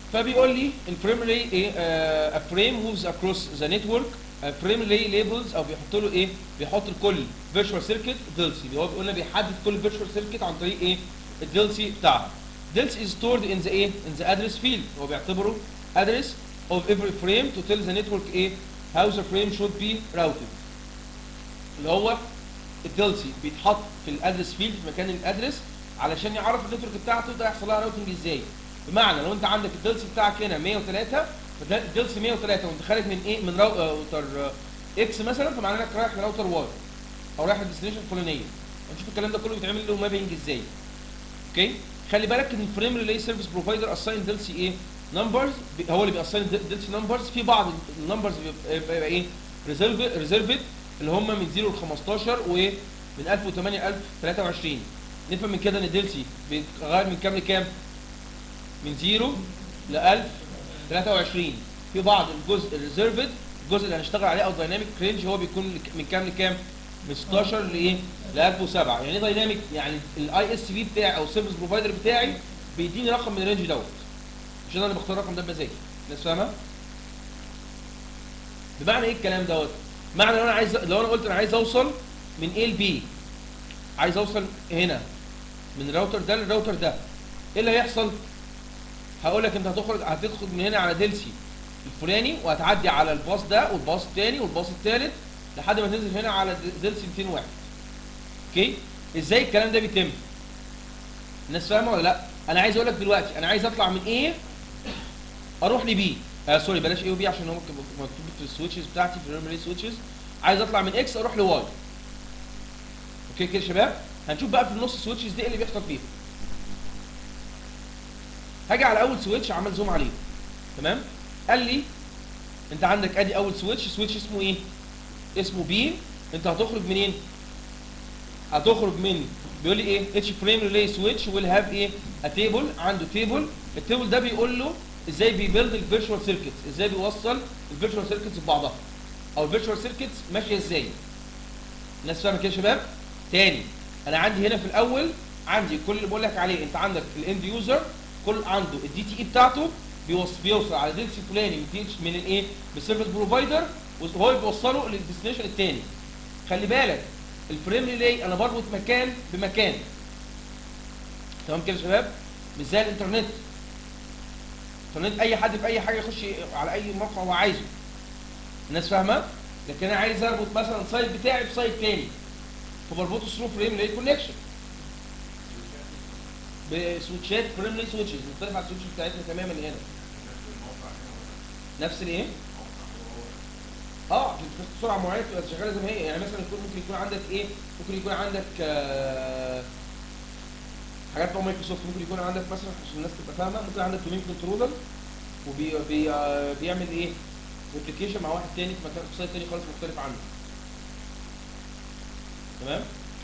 فبيقول لي الفريم ريلي ايه ا فريم موفز اكروس ذا نتورك فريم ريلي ليبلز او بيحط له ايه بيحط لكل فيرتشوال سيركت ديلسي هو بيقول لنا بيحدد كل فيرتشوال سيركت عن طريق ايه الديلسي بتاعها ديلس از stored in the ايه in the address field هو بيعتبره address of every frame to tell the network ايه how the frame should be routed اللي هو الديلسي بيتحط في الادرس فيلد في مكان الادرس علشان يعرف النتورك بتاعته ده يحصل لها راوتنج ازاي بمعنى لو انت عندك الديلسي بتاعك هنا 103 فده الديلسي 103 وانت خارج من ايه من راوتر اكس مثلا فمعناه انك رايح لراوتر واي او رايح للديستنيشن الفلانيه هنشوف الكلام ده كله بيتعمل له مابينج ازاي اوكي خلي بالك ان الفريم ريلي سيرفيس بروفايدر اساين ديلسي ايه نمبرز هو اللي بيأساين ديلسي نمبرز في بعض النمبرز بيبقى يبقى ايه ريزيرفد اللي هم من 0 ل 15 ومن 1000 و 8023 نفهم من كده ان ديلسي بيتغير من كام لكام؟ من 0 ل 1023 في بعض الجزء الريزيرفد الجزء اللي هنشتغل عليه او دايناميك رينج هو بيكون من كام لكام؟ من 16 لايه؟ ل 1007 يعني ايه دايناميك؟ يعني الاي اس بي بتاعي او السيرفيس بروفايدر بتاعي بيديني رقم من الرينج دوت مش انا اللي بختار الرقم ده بمزاجي الناس فاهمه؟ بمعنى ايه الكلام دوت؟ معنى لو انا عايز لو انا قلت انا عايز اوصل من A ل B عايز اوصل هنا من الراوتر ده للراوتر ده ايه اللي هيحصل؟ هقول لك انت هتخرج هتدخل من هنا على ديلسي الفلاني وهتعدي على الباص ده والباص الثاني والباص الثالث لحد ما تنزل هنا على ديلسي 201 اوكي؟ ازاي الكلام ده بيتم؟ الناس فاهمه ولا لا؟ انا عايز اقول لك دلوقتي انا عايز اطلع من A اروح ل B آه سوري بلاش اي وبي عشان هو مكتوب مكتوب في السويتشز بتاعتي في الريمري سويتشز عايز اطلع من اكس اروح لواي اوكي كده يا شباب هنشوف بقى في النص السويتشز دي ايه اللي بيحصل فيها هاجي على اول سويتش عمل زوم عليه تمام قال لي انت عندك ادي اول سويتش سويتش اسمه ايه اسمه بي انت هتخرج منين هتخرج من بيقول لي ايه اتش فريم ريلي سويتش ويل هاف ايه ا تيبل عنده تيبل التيبل ده بيقول له ازاي بيبيلد الفيرتشوال سيركتس ازاي بيوصل الفيرتشوال سيركتس ببعضها او الفيرتشوال سيركتس ماشيه ازاي الناس فاهمه كده يا شباب تاني انا عندي هنا في الاول عندي كل اللي بقول لك عليه انت عندك الاند يوزر كل عنده الدي تي اي بتاعته بيوصل بيوصل على ديلسي فلاني من دي من الايه بالسيرفيس بروفايدر وهو بيوصله للديستنيشن الثاني خلي بالك الفريم ريلي انا بربط مكان بمكان تمام كده يا شباب مش زي الانترنت الانترنت اي حد في اي حاجه يخش على اي موقع هو عايزه الناس فاهمه لكن انا عايز اربط مثلا سايت بتاعي بسايت تاني فبربطه ثرو فريم ريلي كونكشن بسويتشات فريم ريلي سويتشز مختلف عن السويتش بتاعتنا تماما هنا نفس الايه؟ اه بتاخد سرعه معينه تبقى شغاله زي ما هي يعني مثلا يكون ممكن يكون عندك ايه؟ ممكن يكون عندك آه حاجات بتوع مايكروسوفت ممكن يكون عندك مثلا عشان الناس تبقى فاهمه ممكن عندك دومين كنترولر وبي بي آه بيعمل ايه؟ ريبليكيشن مع واحد تاني في مكان في سايت تاني خالص مختلف عنه. تمام؟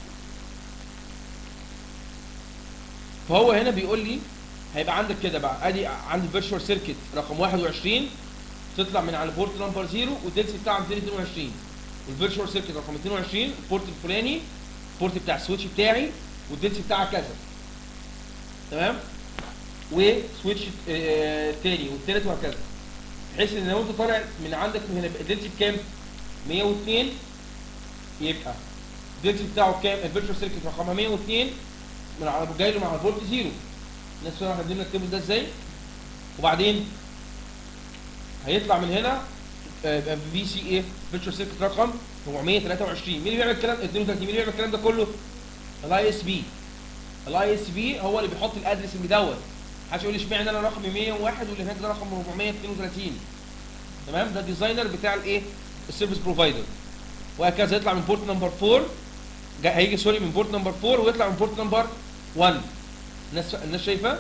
فهو هنا بيقول لي هيبقى عندك كده بقى ادي عندي فيرتشوال سيركت رقم 21 تطلع من على بورت نمبر 0 والدنسي بتاعها 222 والفيرتشوال سيركت رقم 22 البورت الفلاني البورت بتاع السويتش بتاعي والدنسي بتاعها كذا تمام وسويتش آه تاني والتالت وهكذا بحيث ان لو انت طالع من عندك من هنا الدنسي بكام 102 يبقى الدنسي بتاعه كام الفيرتشوال سيركت رقمها 102 من على جاي له مع الفولت زيرو الناس فاهمه احنا التيبل ده ازاي وبعدين هيطلع من هنا في سي ايه فيرتشوال سيركت رقم 423 مين اللي بيعمل الكلام 32 مين اللي بيعمل الكلام ده كله الاي اس بي الاي اس بي هو اللي بيحط الادرس المدون محدش يقول لي اشمعنى انا رقم 101 واللي هناك ده رقم 432 تمام ده الديزاينر بتاع الايه السيرفيس بروفايدر وهكذا يطلع من بورت نمبر 4 هيجي سوري من بورت نمبر 4 ويطلع من بورت نمبر 1 الناس الناس شايفه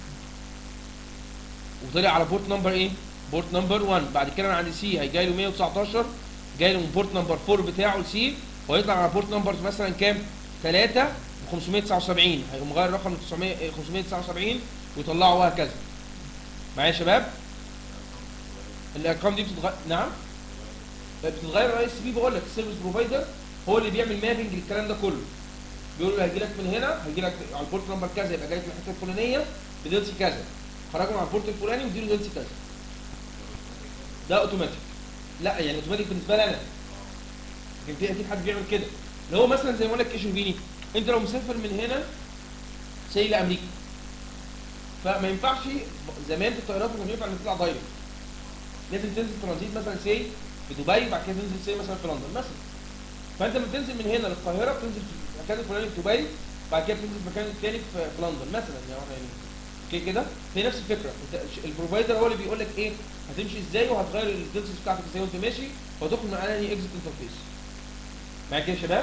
وطلع على بورت نمبر ايه بورت نمبر 1 بعد كده انا عندي سي هيجي له 119 جاي له من بورت نمبر 4 بتاعه لسي ويطلع على بورت نمبر مثلا كام 3 579 هيقوم مغير الرقم ل 900 579 ويطلعه وهكذا معايا يا شباب الارقام دي بتتغير نعم بتتغير الاي اس بي بقول لك السيرفيس بروفايدر هو اللي بيعمل مابنج للكلام ده كله بيقول له هيجي لك من هنا هيجي لك على البورت نمبر كذا يبقى جاي لك الحته الفلانيه بدلسي كذا خرجوا من على البورت الفلاني واديله دلسي كذا ده اوتوماتيك لا يعني اوتوماتيك بالنسبه لي انا لكن في اكيد حد بيعمل كده اللي هو مثلا زي ما اقول لك ايش فيني انت لو مسافر من هنا سي لامريكا فما ينفعش زمان في الطيارات ما كانش ينفع انك تطلع دايركت لازم تنزل ترانزيت مثلا سي في دبي وبعد كده تنزل سي مثلا في لندن مثلا فانت لما بتنزل من هنا للقاهره بتنزل في المكان الفلاني في دبي بعد كده بتنزل في المكان الثاني في في لندن مثلا يعني اوكي كده هي نفس الفكره انت ش- البروفايدر هو اللي بيقول لك ايه هتمشي ازاي وهتغير الديتيلز بتاعتك ازاي وانت ماشي وهتدخل من انهي اكزيت انترفيس معايا كده يا شباب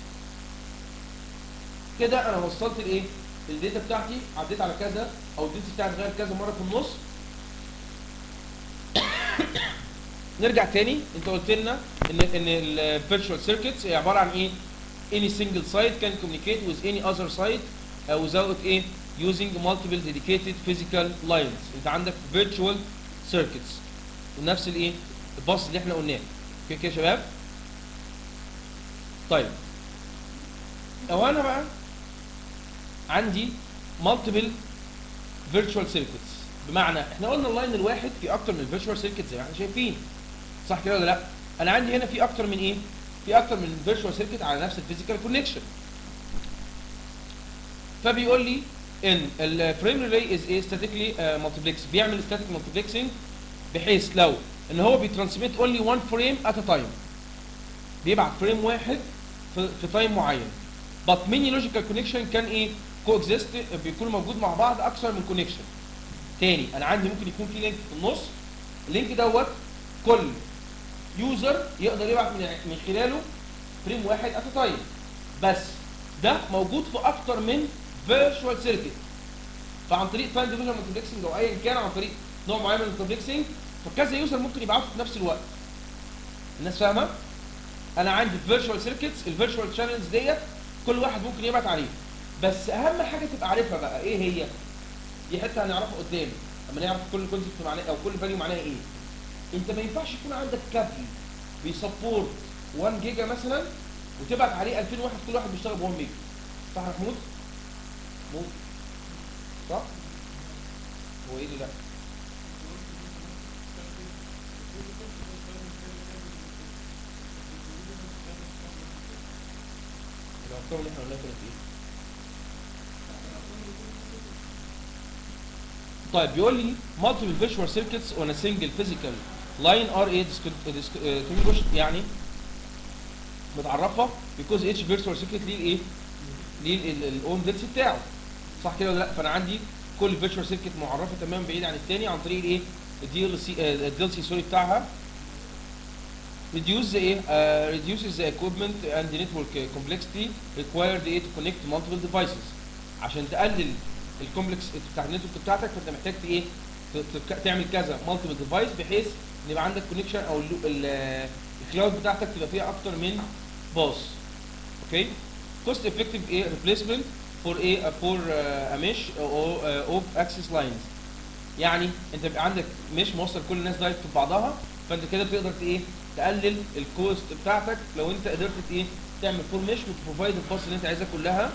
كده انا وصلت الايه الداتا بتاعتي عديت على كذا او الداتا بتاعتي اتغير كذا مره في النص نرجع تاني انت قلت لنا ان ان الفيرتشوال سيركتس هي عباره عن ايه any single site can communicate with any other site uh, without ايه using multiple dedicated physical lines انت عندك virtual circuits ونفس الايه الباص اللي احنا قلناه اوكي كده يا شباب طيب لو انا بقى عندي multiple virtual circuits بمعنى احنا قلنا اللاين الواحد في اكتر من virtual circuits زي ما احنا شايفين صح كده ولا لا انا عندي هنا في اكتر من ايه في اكتر من virtual circuit على نفس الفيزيكال كونكشن فبيقول لي ان الفريم ريلي از ايه statically مالتيبلكس بيعمل static multiplexing بحيث لو ان هو بيترانسميت اونلي وان فريم ات ا تايم بيبعت فريم واحد في, في تايم معين but many logical connection كان ايه coexist بيكونوا موجود مع بعض اكثر من connection تاني انا عندي ممكن يكون في لينك في النص اللينك دوت كل يوزر يقدر يبعت من من خلاله فريم واحد ات تايم بس ده موجود في اكتر من فيرتشوال سيركت فعن طريق تايم ديفيجن مالتيبلكسنج او ايا كان عن طريق نوع معين من المالتيبلكسنج فكذا يوزر ممكن يبعتوا في نفس الوقت الناس فاهمه انا عندي فيرتشوال سيركتس الفيرتشوال شانلز ديت كل واحد ممكن يبعت عليه بس اهم حاجه تبقى عارفها بقى ايه هي دي حته هنعرفها قدام اما نعرف كل كونسيبت معناه او كل فاليو معناها ايه انت ما ينفعش يكون عندك كابل بيسبورت 1 جيجا مثلا وتبعت عليه 2000 واحد كل واحد بيشتغل ب 1 ميجا صح يا محمود؟ محمود صح؟ هو ايه اللي لا؟ الارقام اللي احنا قلناها كانت ايه؟ طيب بيقول لي multiple visual circuits on a single physical line are a distinguished يعني متعرفه because each virtual circuit ليه الايه؟ ليه الاون ديلسي بتاعه صح كده ولا لا؟ فانا عندي كل فيرتشوال سيركت معرفه تماما بعيد عن الثاني عن طريق الايه؟ الدي سي الدي سي سوري بتاعها reduce the ايه uh, reduces the equipment and the network complexity required ايه to connect multiple devices عشان تقلل الكومبلكس بتاع النتورك بتاعتك فانت محتاج ت- ايه ت- ت- تعمل كذا مالتيبل ديفايس بحيث ان يبقى عندك كونكشن او ال- ال- الكلاود بتاعتك تبقى فيها اكتر من باص اوكي cost effective ايه replacement for ايه for a mesh او اوف access lines يعني انت بيبقى عندك مش موصل كل الناس دايركت ببعضها فانت كده بتقدر ت- ايه تقلل الكوست بتاعتك لو انت قدرت ت- ايه تعمل فور مش وتبروفايد الباص اللي انت عايزها كلها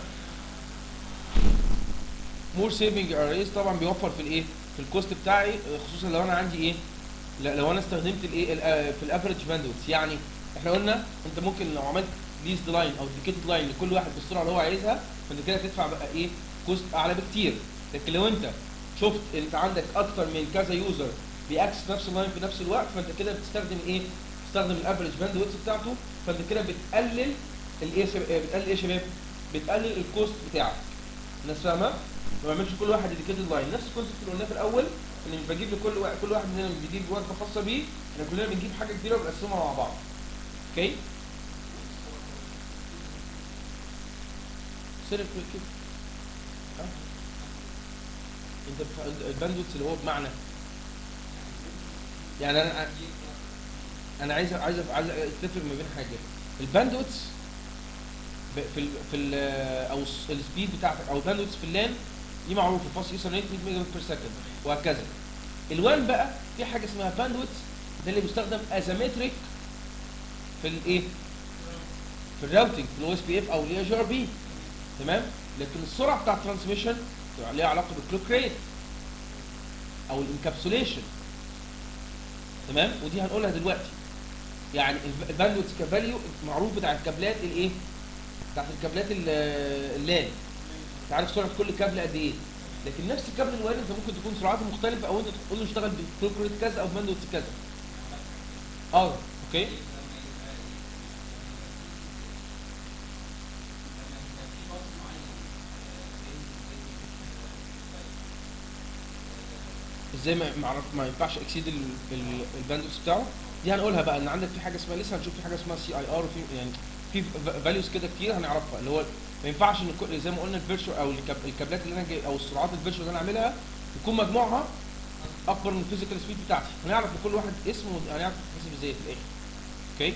مور سيفنج اريز طبعا بيوفر في الايه في الكوست بتاعي خصوصا لو انا عندي ايه لا- لو انا استخدمت الايه ال- في الافريج باندويث يعني احنا قلنا انت ممكن لو عملت ليست لاين او ديكيتد لاين لكل واحد بالسرعه اللي هو عايزها فانت كده تدفع بقى ايه كوست اعلى بكتير لكن لو انت شفت انت عندك اكتر من كذا يوزر بيأكسس نفس اللاين في نفس الوقت فانت كده بتستخدم ايه بتستخدم الافريج باندويث بتاعته فانت كده بتقلل الايه يا شباب- بتقلل ايه يا شباب بتقلل الكوست بتاعك الناس فاهمه ما بعملش كل واحد ديديكيتد لاين نفس الكونسيبت اللي قلناه في الاول ان مش بجيب لكل واحد كل واحد مننا بيجيب وجبه خاصه بيه احنا كلنا بنجيب حاجه كبيره وبنقسمها مع بعض اوكي سيرف كده ها؟ انت بتاع- الباندويث اللي هو بمعنى يعني انا انا عايز عايز عايز اتفق ما بين حاجه الباندويث ب- في ال في ال او الس- السبيد بتاعتك او الباندويث في اللان دي معروفه فاصل ايثرنت 100 ميجا بير سكند وهكذا الوان بقى في حاجه اسمها باندويث ده اللي بيستخدم از متريك في الايه في الراوتنج في الاو اس بي اف او الاي جي ار بي تمام لكن السرعه بتاع الترانسميشن ليها علاقه بالكلوك ريت او الانكابسوليشن تمام ودي هنقولها دلوقتي يعني الفاليو كفاليو معروف بتاع الكابلات الايه بتاعت الكابلات ال- اللان انت عارف سرعه كل كابل قد ايه لكن نفس الكابل الوان انت ممكن تكون سرعته مختلفه او انت تقول له اشتغل بكلوك ريت كذا او بماندوت كذا اه اوكي ازاي ما ما عرف- ما ينفعش اكسيد الباندوث بتاعه دي هنقولها بقى ان عندك في حاجه اسمها لسه هنشوف في حاجه اسمها سي اي ار وفي يعني في فاليوز كده كتير هنعرفها اللي هو ما ينفعش ان كل- زي ما قلنا الفيرتشوال او الكاب- الكابلات اللي انا جاي او السرعات الفيرتشوال اللي انا عاملها يكون مجموعها اكبر من الفيزيكال سبيد بتاعتي هنعرف لكل واحد اسمه هنعرف تحسب ازاي في الاخر اوكي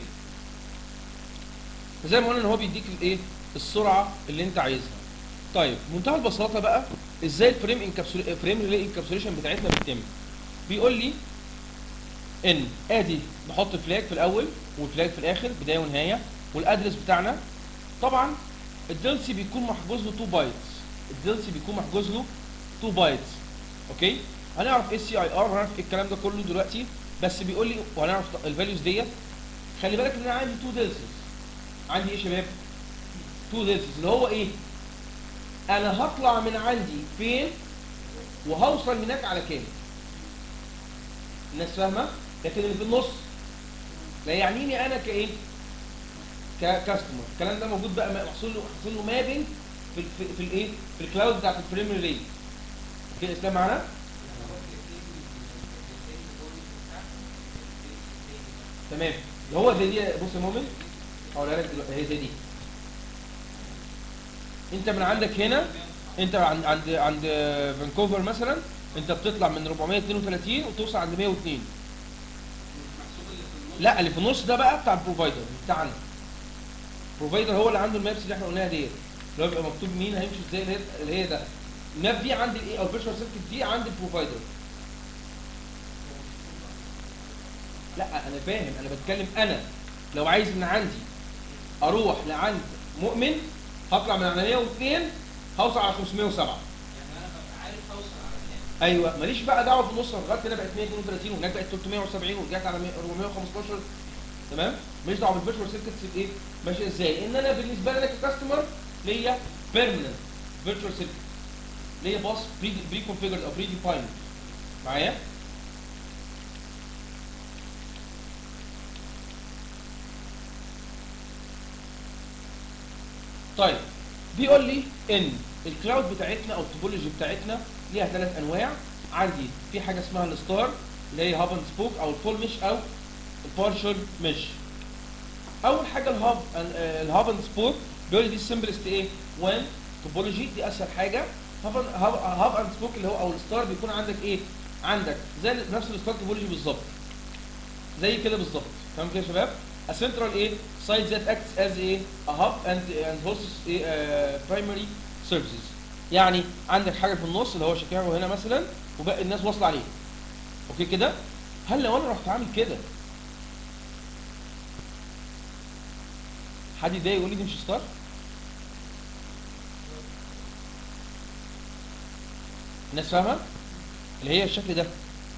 فزي ما قلنا ان هو بيديك الايه السرعه اللي انت عايزها طيب بمنتهى البساطه بقى ازاي الفريم انكابسول فريم ريلي انكابسوليشن بتاعتنا بتتم بيقول لي ان ادي بحط فلاج في الاول وفلاج في الاخر بدايه ونهايه والادرس بتاعنا طبعا الدلسي بيكون محجوز له 2 بايتس الدلسي بيكون محجوز له 2 بايتس اوكي هنعرف ايه السي اي ار وهنعرف ايه الكلام ده كله دلوقتي بس بيقول لي وهنعرف الفاليوز ديت خلي بالك ان انا عندي 2 دلسز عندي ايه يا شباب 2 دلسز اللي هو ايه انا هطلع من عندي فين وهوصل هناك على كام الناس فاهمه لكن اللي في النص لا يعنيني انا كايه ككاستمر الكلام ده موجود بقى محصول له محصول له مابنج في في, في الايه في الكلاود بتاعت الفريم ريلي اوكي اسلام معانا تمام اللي هو زي دي بص يا مؤمن هقولها لك دلوقتي هي زي دي انت من عندك هنا انت عند عند عند فانكوفر مثلا انت بتطلع من 432 وتوصل عند 102 لا اللي في النص ده بقى بتاع البروفايدر بتاعنا البروفايدر هو اللي عنده المابس اللي احنا قلناها ديت اللي هو بيبقى مكتوب مين هيمشي ازاي اللي هي اللي هي ده الماب دي عند الايه او الفيرتشوال سيركت دي عند البروفايدر لا انا فاهم انا بتكلم انا لو عايز من عندي اروح لعند مؤمن هطلع من على 102 هوصل على 507 ايوه ماليش بقى دعوه بالنص لغايه هنا بقت 132 وهناك بقت 370 ورجعت على 100 415 تمام ماليش دعوه بالفيرتشوال سيركتس ايه ماشيه ازاي ان انا بالنسبه لي انا ككاستمر ليا بيرمننت فيرتشوال سيركت ليا باص بري بري كونفيجرد او بري ديفايند معايا طيب بيقول لي ان الكلاود بتاعتنا او التوبولوجي بتاعتنا ليها ثلاث انواع عندي في حاجه اسمها الستار اللي هي هاب اند سبوك او الفول مش او البارشل مش اول حاجه الهاب الهاب اند سبوك بيقول لي دي السمبلست ايه وان توبولوجي دي اسهل حاجه هاب هاب اند سبوك اللي هو او الستار بيكون عندك ايه عندك زي نفس الستار توبولوجي بالظبط زي كده بالظبط تمام كده يا شباب a central ايه site that acts as a, a hub and and hosts a, uh, primary services يعني عندك حاجه في النص اللي هو شيكاغو هنا مثلا وباقي الناس واصله عليه اوكي كده هل لو انا رحت عامل كده حد يضايق يقول لي دي مش ستار الناس فاهمه اللي هي الشكل ده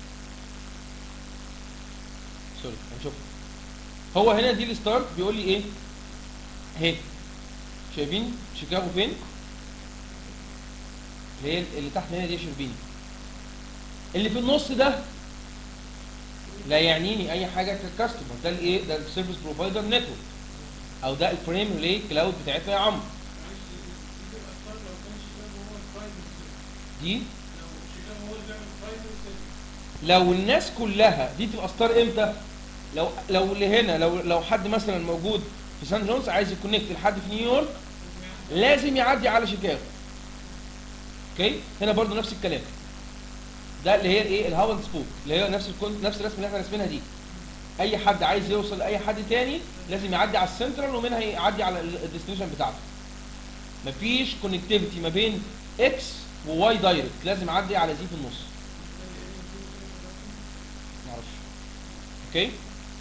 سوري هنشوف هو هنا دي الستارت بيقول لي ايه اهي شايفين شيكاغو فين اللي هي اللي تحت هنا دي شايفين اللي في النص ده لا يعنيني اي حاجه ككاستمر ده الايه ده السيرفيس بروفايدر نتورك او ده الفريم ريلي كلاود بتاعتنا يا عمرو دي لو الناس كلها دي تبقى ستار امتى لو لو اللي هنا لو لو حد مثلا موجود في سان جونز عايز يكونكت لحد في نيويورك لازم يعدي على شيكاغو اوكي هنا برضو نفس الكلام ده اللي هي الايه الهاوند سبوك اللي هي نفس الكون نفس الرسمه اللي احنا راسمينها دي اي حد عايز يوصل لاي حد تاني لازم يعدي على السنترال ومنها يعدي على الديستنيشن بتاعته مفيش كونكتيفيتي ما بين اكس وواي دايركت لازم يعدي على زي في النص معرفش اوكي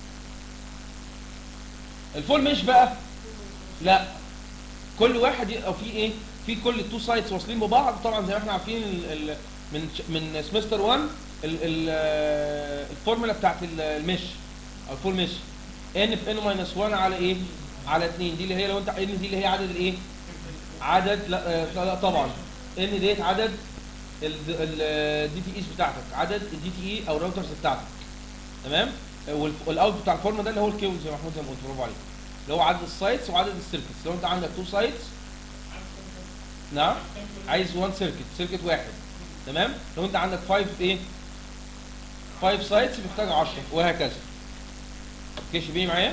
الفول مش بقى لا كل واحد او في ايه في كل التو سايتس واصلين ببعض طبعا زي ما احنا عارفين ال ال من من سمستر 1 ال ال الفورمولا بتاعت ال- المش او الفول مش ان في ان ماينس 1 على ايه؟ على 2 دي اللي هي لو انت ان دي اللي هي عدد الايه؟ عدد لا, آه، لا طبعا ان ديت عدد الدي تي ايز بتاعتك عدد الدي تي اي او الراوترز بتاعتك تمام والاوت بتاع الفورمولا ده اللي هو الكيبل زي ما محمود زي ما قلت برافو عليك اللي هو عدد السايتس وعدد السيركتس لو انت عندك تو سايتس نعم عايز 1 سيركت سيركت واحد تمام لو انت عندك 5 ايه 5 سايتس محتاج 10 وهكذا اوكي شبيه معايا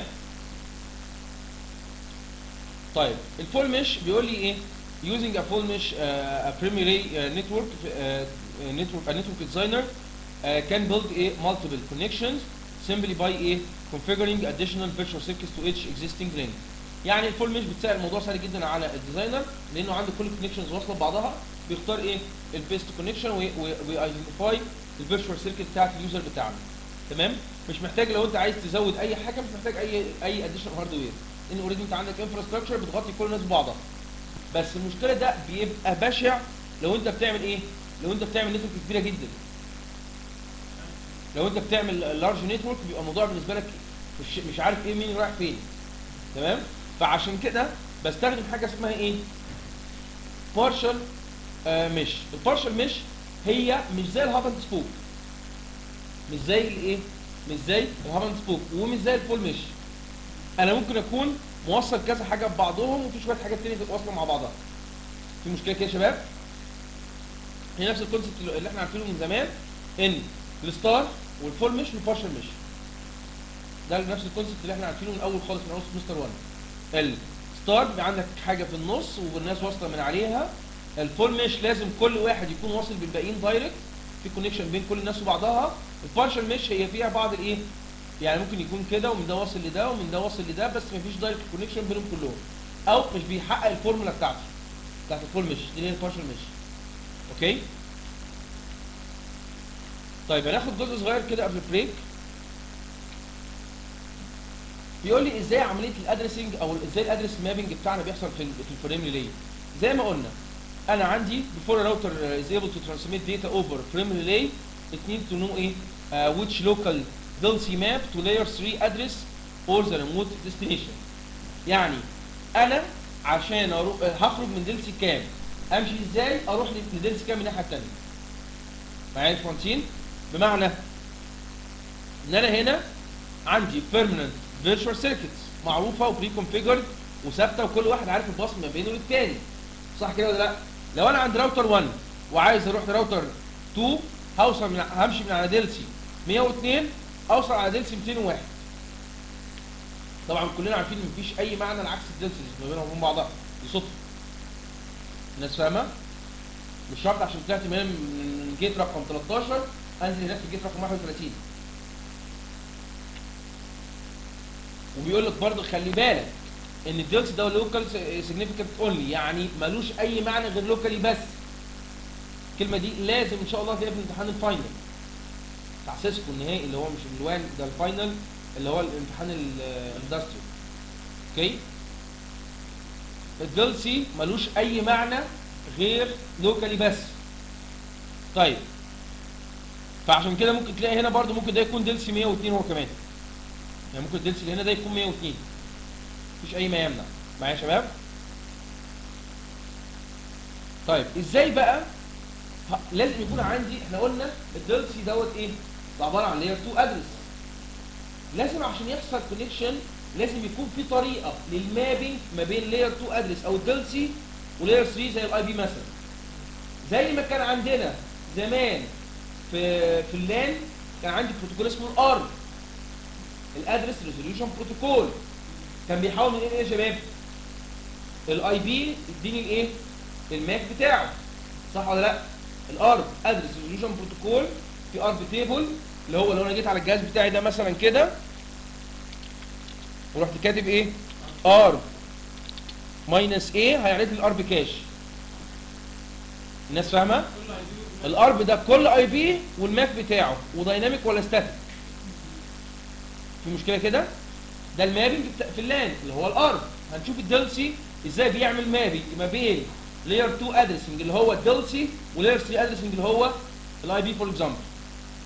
طيب الفول مش بيقول لي ايه using a full mesh uh, a primary uh, network uh, network a network designer uh, can build a multiple connections simply by a configuring additional virtual circuits to each existing link يعني الفول مش بتسهل الموضوع سهل جدا على الديزاينر لانه عنده كل الكونكشنز واصله ببعضها بيختار ايه البيست كونكشن ويايدنتيفاي الفيرتشوال سيركت بتاعت اليوزر بتاعنا تمام مش محتاج لو انت عايز تزود اي حاجه مش محتاج اي اي اديشنال هاردوير لان اوريدي انت عندك انفراستراكشر بتغطي كل الناس ببعضها بس المشكله ده بيبقى بشع لو انت بتعمل ايه لو انت بتعمل نتورك كبيره جدا لو انت بتعمل لارج نتورك بيبقى الموضوع بالنسبه لك مش مش عارف ايه مين رايح فين تمام فعشان كده بستخدم حاجه اسمها ايه بارشل مش البارشل مش هي مش زي الهاب اند سبوك مش زي الايه مش زي الهاب اند سبوك ومش زي الفول مش انا ممكن اكون موصل كذا حاجه ببعضهم وفي شويه حاجات تانية تبقى واصله مع بعضها في مشكله كده يا شباب هي نفس الكونسيبت اللي احنا عارفينه من زمان ان الستار والفول مش والبارشل مش ده نفس الكونسيبت اللي احنا عارفينه من اول خالص من اول سمستر 1 الستار بيبقى عندك حاجه في النص والناس واصله من عليها الفول مش لازم كل واحد يكون واصل بالباقيين دايركت في كونكشن بين كل الناس وبعضها البارشل مش هي فيها بعض الايه يعني ممكن يكون كده ومن ده واصل لده ومن ده واصل لده بس مفيش دايركت كونكشن بينهم كلهم او مش بيحقق الفورمولا بتاعته بتاعت الفول مش دي اللي هي البارشل مش اوكي طيب هناخد جزء صغير كده قبل البريك بيقول لي ازاي عمليه الادرسنج او ازاي الادرس مابنج بتاعنا بيحصل في ال- في الفريم ريلي زي ما قلنا انا عندي before a router is able to transmit data over frame relay it needs to know ايه uh, which local DLC map to layer 3 address or the remote destination يعني انا عشان اروح هخرج من دلسي كام امشي ازاي اروح لدلسي كام من الناحيه الثانيه معايا يا باشمهندسين بمعنى ان انا هنا عندي permanent virtual circuits معروفه وبري كونفيجرد وثابته وكل واحد عارف الباص ما بينه للتاني صح كده ولا لا؟ لو انا عند راوتر 1 وعايز اروح لراوتر 2 هوصل من همشي من على دلسي 102 اوصل على دلسي 201 طبعا كلنا عارفين ان مفيش اي معنى لعكس الدلسيز ما بينهم وبين بعضها دي صدفه الناس فاهمه؟ مش شرط عشان طلعت من من جيت رقم 13 انزل هناك في جيت رقم 31 وبيقول لك برضه خلي بالك ان الديلز ده لوكال سيجنيفيكانت اونلي يعني ملوش اي معنى غير لوكالي بس الكلمه دي لازم ان شاء الله تلاقيها في امتحان الفاينل بتاع سيسكو النهائي اللي هو مش الوان ده الفاينل اللي هو الامتحان الاندستري اوكي الديلسي ملوش اي معنى غير لوكالي بس طيب فعشان كده ممكن تلاقي هنا برضو ممكن ده يكون ديلسي 102 هو كمان يعني ممكن الديلسي اللي هنا ده يكون 102 مفيش اي ما يمنع معايا يا شباب طيب ازاي بقى ه- لازم يكون عندي احنا قلنا الديلسي دوت ايه ده عباره عن لاير 2 ادرس لازم عشان يحصل كونكشن لازم يكون في طريقه للمابينج ما بين لاير 2 ادرس او الديلسي ولاير 3 زي الاي بي مثلا زي ما كان عندنا زمان في في اللان كان عندي بروتوكول اسمه الار الادرس ريزوليوشن بروتوكول كان بيحاول من ايه يا شباب الاي بي يديني الايه الماك بتاعه صح ولا لا الارب ادرس ريزوليوشن بروتوكول في ارب تيبل اللي هو لو انا جيت على الجهاز بتاعي ده مثلا كده ورحت كاتب ايه ارب ماينس ايه هيعرض لي الارب كاش الناس فاهمه الارب ده كل اي بي والماك بتاعه ودايناميك ولا ستاتيك في مشكله كده ده المابنج بتا- في اللان اللي هو الارب هنشوف الدلسي ازاي بيعمل مابنج ما بين لاير 2 ادرسنج اللي هو الدلسي ولاير 3 ادرسنج اللي هو الاي بي فور اكزامبل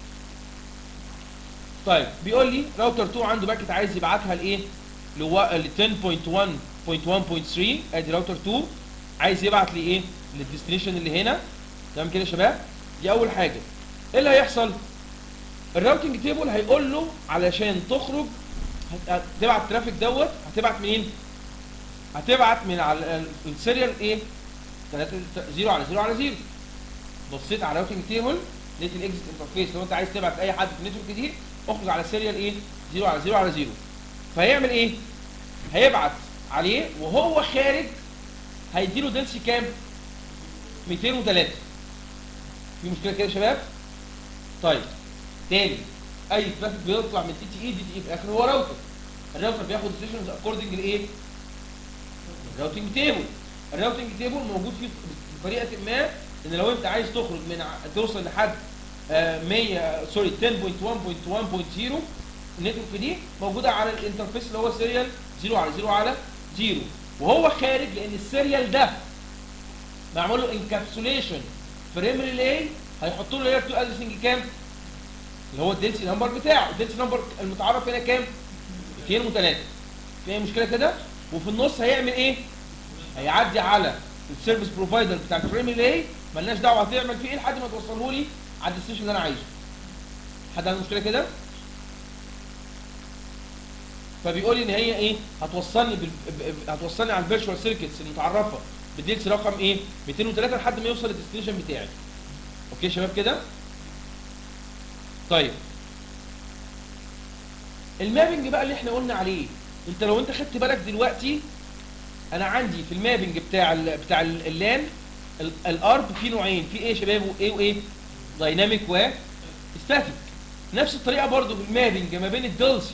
طيب بيقول لي راوتر 2 عنده باكت عايز يبعتها لايه؟ ل 10.1.1.3 ادي راوتر 2 عايز يبعت لايه؟ للديستنيشن اللي هنا تمام كده يا شباب؟ دي اول حاجه ايه اللي هيحصل؟ الراوتنج تيبل هيقول له علشان تخرج هت- هتبعت الترافيك دوت هتبعت منين؟ هتبعت من على ال- السيريال ايه؟ 3 0 على 0 على 0 بصيت على الراوتنج تيبل لقيت الاكزيت انترفيس لو انت عايز تبعت اي حد في النتورك دي اخرج على السيريال ايه 0 على 0 على 0 فهيعمل ايه هيبعت عليه وهو خارج هيديله دنسي كام 203 في مشكله كده يا شباب طيب تاني اي ترافيك بيطلع من تي تي اي دي تي اي في الاخر هو راوتر الراوتر بياخد ديسيشنز اكوردنج لايه الراوتنج تيبل الراوتنج تيبل موجود فيه بطريقه ما ان لو انت عايز تخرج من ع- توصل لحد آه، 100 سوري 10.1.1.0 النتورك دي موجوده على الانترفيس اللي هو سيريال 0 على 0 على 0 وهو خارج لان السيريال ده معمول له انكابسوليشن فريم ريلاي هيحط له لاير 2 ادرسنج كام؟ اللي هو الدنسي نمبر بتاعه الدنسي نمبر المتعرف هنا كام؟ 203 في اي مشكله كده؟ وفي النص هيعمل ايه؟ هيعدي على السيرفيس بروفايدر بتاع الفريم ريلاي ملناش دعوه هتعمل فيه ايه لحد ما توصله لي على الديستنيشن اللي انا عايزه. حد عنده مشكله كده؟ فبيقول لي ان هي ايه؟ هتوصلني بال... ب- ب- هتوصلني على الفيرتشوال سيركتس المتعرفه بالديلز رقم ايه؟ 203 لحد ما يوصل للديستنيشن بتاعي. اوكي يا شباب كده؟ طيب المابنج بقى اللي احنا قلنا عليه انت لو انت خدت بالك دلوقتي انا عندي في المابنج بتاع ال بتاع ال- اللان ال- الارب في نوعين في ايه يا شباب وايه وايه دايناميك وستاتيك نفس الطريقه برضو في المابنج ما بين الدلسي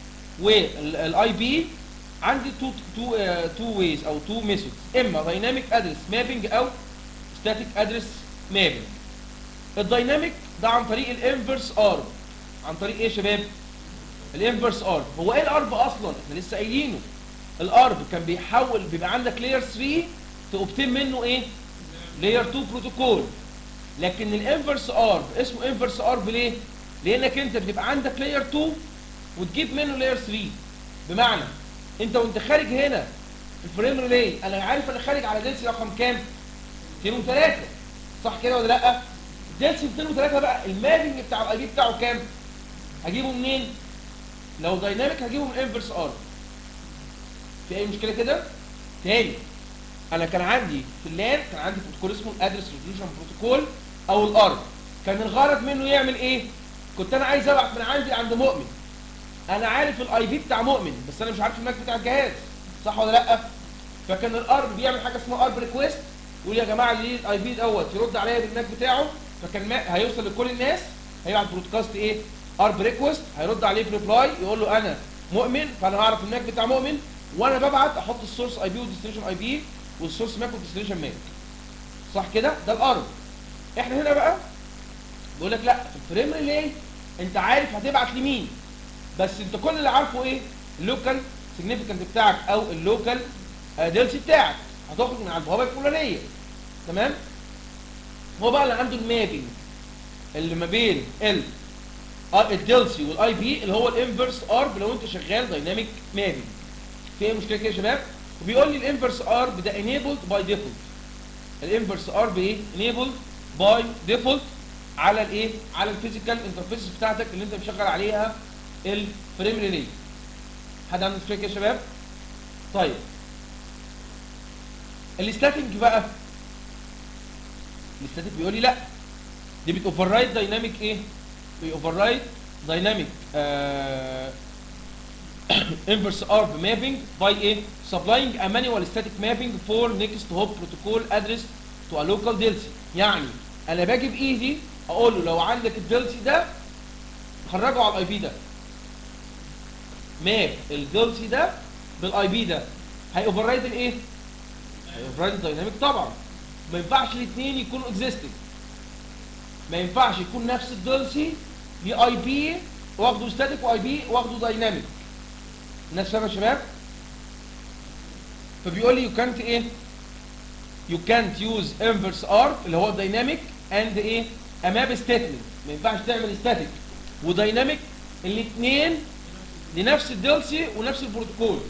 والاي بي عندي تو تو تو ويز او تو ميثودز اما دايناميك ادرس مابنج او ستاتيك ادرس مابنج الدايناميك ده عن طريق الانفرس ارب عن طريق ايه يا شباب الانفرس ارب هو ايه الارب اصلا احنا لسه قايلينه الارب كان بيحول بيبقى عندك لاير 3 تقبتين منه ايه لاير 2 بروتوكول لكن الانفرس ارب اسمه انفرس ارب ليه لانك انت بيبقى عندك لاير 2 وتجيب منه لاير 3 بمعنى انت وانت خارج هنا الفريم ريلي انا عارف انا خارج على ديلسي رقم كام 203 صح كده ولا لا ديلسي 203 بقى المابنج بتاع الاي بي بتاعه كام هجيبه منين لو دايناميك هجيبه من انفرس ار في اي مشكله كده تاني انا كان عندي في اللان كان عندي بروتوكول اسمه الادرس ريزولوشن بروتوكول او الارب كان الغرض منه يعمل ايه كنت انا عايز ابعت من عندي عند مؤمن انا عارف الاي بي بتاع مؤمن بس انا مش عارف الماك بتاع الجهاز صح ولا لا فكان الارب بيعمل حاجه اسمها ارب ريكويست يقول يا جماعه اللي الاي بي دوت يرد عليا بالماك بتاعه فكان ما هيوصل لكل الناس هيبعت برودكاست ايه ارب ريكويست هيرد عليه في ريبلاي يقول له انا مؤمن فانا هعرف الماك بتاع مؤمن وانا ببعت احط السورس اي بي والديستنيشن اي بي والسورس ماك والديستنيشن ماك صح كده ده الارب احنا هنا بقى بيقول لك لا في الفريم ريلي انت عارف هتبعت لمين بس انت كل اللي عارفه ايه اللوكال سيجنيفيكانت بتاعك او اللوكال ديلسي بتاعك هتخرج من على البوابه الفلانيه تمام هو بقى اللي عنده المابنج اللي ما بين ال آه، الديلسي والاي بي اللي هو الانفرس ارب لو انت شغال دايناميك مابنج في ايه مشكله كده يا شباب وبيقول لي الانفرس ارب ده انيبلد باي ديفولت الانفرس ارب ايه انيبلد باي ديفولت على الايه على الفيزيكال انترفيس بتاعتك اللي انت مشغل عليها الفريم ريلي حد عنده مشكله كده يا شباب طيب الاستاتيك بقى الاستاتيك بيقول لي لا دي بتوفر رايت دايناميك ايه بيوفر رايت دايناميك inverse arb mapping by a supplying a manual static mapping for next hop protocol address to a local DLC يعني انا باجي بايدي اقول له لو عندك الدلسي ده خرجه على الاي بي ده ماب الدلسي ده بالاي بي ده هيوفر رايت الايه هيوفر رايت الدايناميك طبعا ما ينفعش الاثنين يكونوا اكزيستنج ما ينفعش يكون نفس الدلسي ليه اي بي واخده ستاتيك واي بي واخده دايناميك الناس فاهمه يا شباب فبيقول لي يو كانت ايه يو كانت يوز انفرس ارب اللي هو دايناميك اند ايه اماب ستيتمنت ما ينفعش تعمل ستاتيك ودايناميك الاثنين لنفس الدلسي ونفس البروتوكول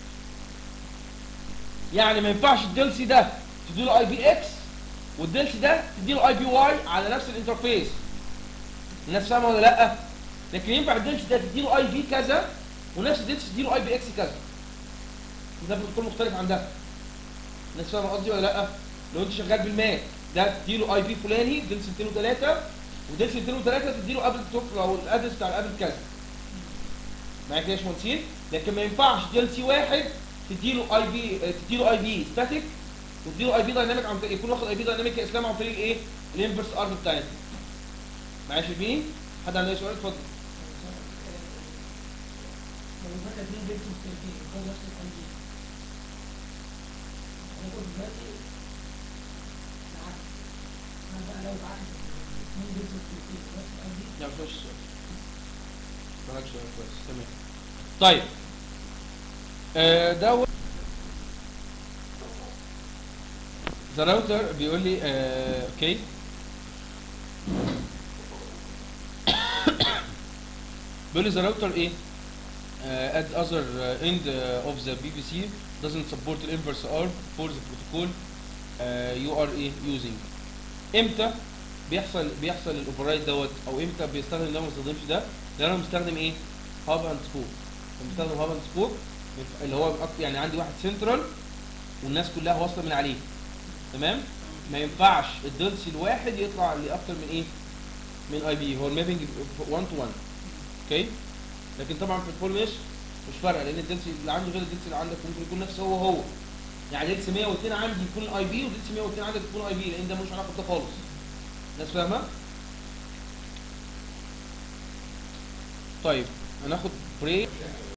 يعني ما ينفعش الدلسي ده تديله اي بي اكس والدلسي ده تديله اي بي واي على نفس الانترفيس الناس فاهمه ولا لا لكن ينفع الدلسي ده تديله اي بي كذا ونفس الدلسي تديله اي بي اكس كذا ده بروتوكول مختلف عن ده الناس فاهمه قصدي ولا لا لو انت شغال بالماك ده تديله اي بي فلاني دلسي 203 ودلسي 203 تديله ابل توك او الادرس بتاع الابل كذا معايا كده يا باشمهندسين لكن ما ينفعش دلسي واحد تديله اي بي تديله اي بي ستاتيك وتديله اي بي دايناميك عن طريق يكون واخد اي بي دايناميك يا اسلام عن طريق الايه؟ الانفرس ارم بتاعتنا معايا يا شربيني؟ حد عنده اي سؤال اتفضل لو ذاك اتنين بيت مختلفين هو نفس التنجيل هناخد دلوقتي العكس انا بقى لو بعكس اتنين بيت مختلفين نفس التنجيل لا مش ماشي السؤال مالكش سؤال كويس تمام طيب آه ده ذا راوتر بيقول لي آه اوكي بيقول لي ذا راوتر ايه uh, at other uh, end uh, of the BBC doesn't support the inverse arm for the protocol uh, you are ايه using امتى بيحصل بيحصل الاوفررايد دوت او امتى بيستخدم ده وما بيستخدمش ده لان انا مستخدم ايه هاب اند سبوك بستخدم هاب اند سبوك اللي هو أكتر يعني عندي واحد سنترال والناس كلها واصله من عليه تمام ما ينفعش الدلسي الواحد يطلع لاكتر من ايه من اي بي هو المابنج 1 تو 1 اوكي لكن طبعا في الفول مش مش فارقه لان الدلسي اللي عندي غير الدلسي اللي عندك ممكن يكون نفس هو هو يعني دلسي 102 عندي يكون اي بي ودلسي 102 عندك يكون اي بي لان ده ملوش علاقه بده خالص الناس فاهمه طيب هناخد بريك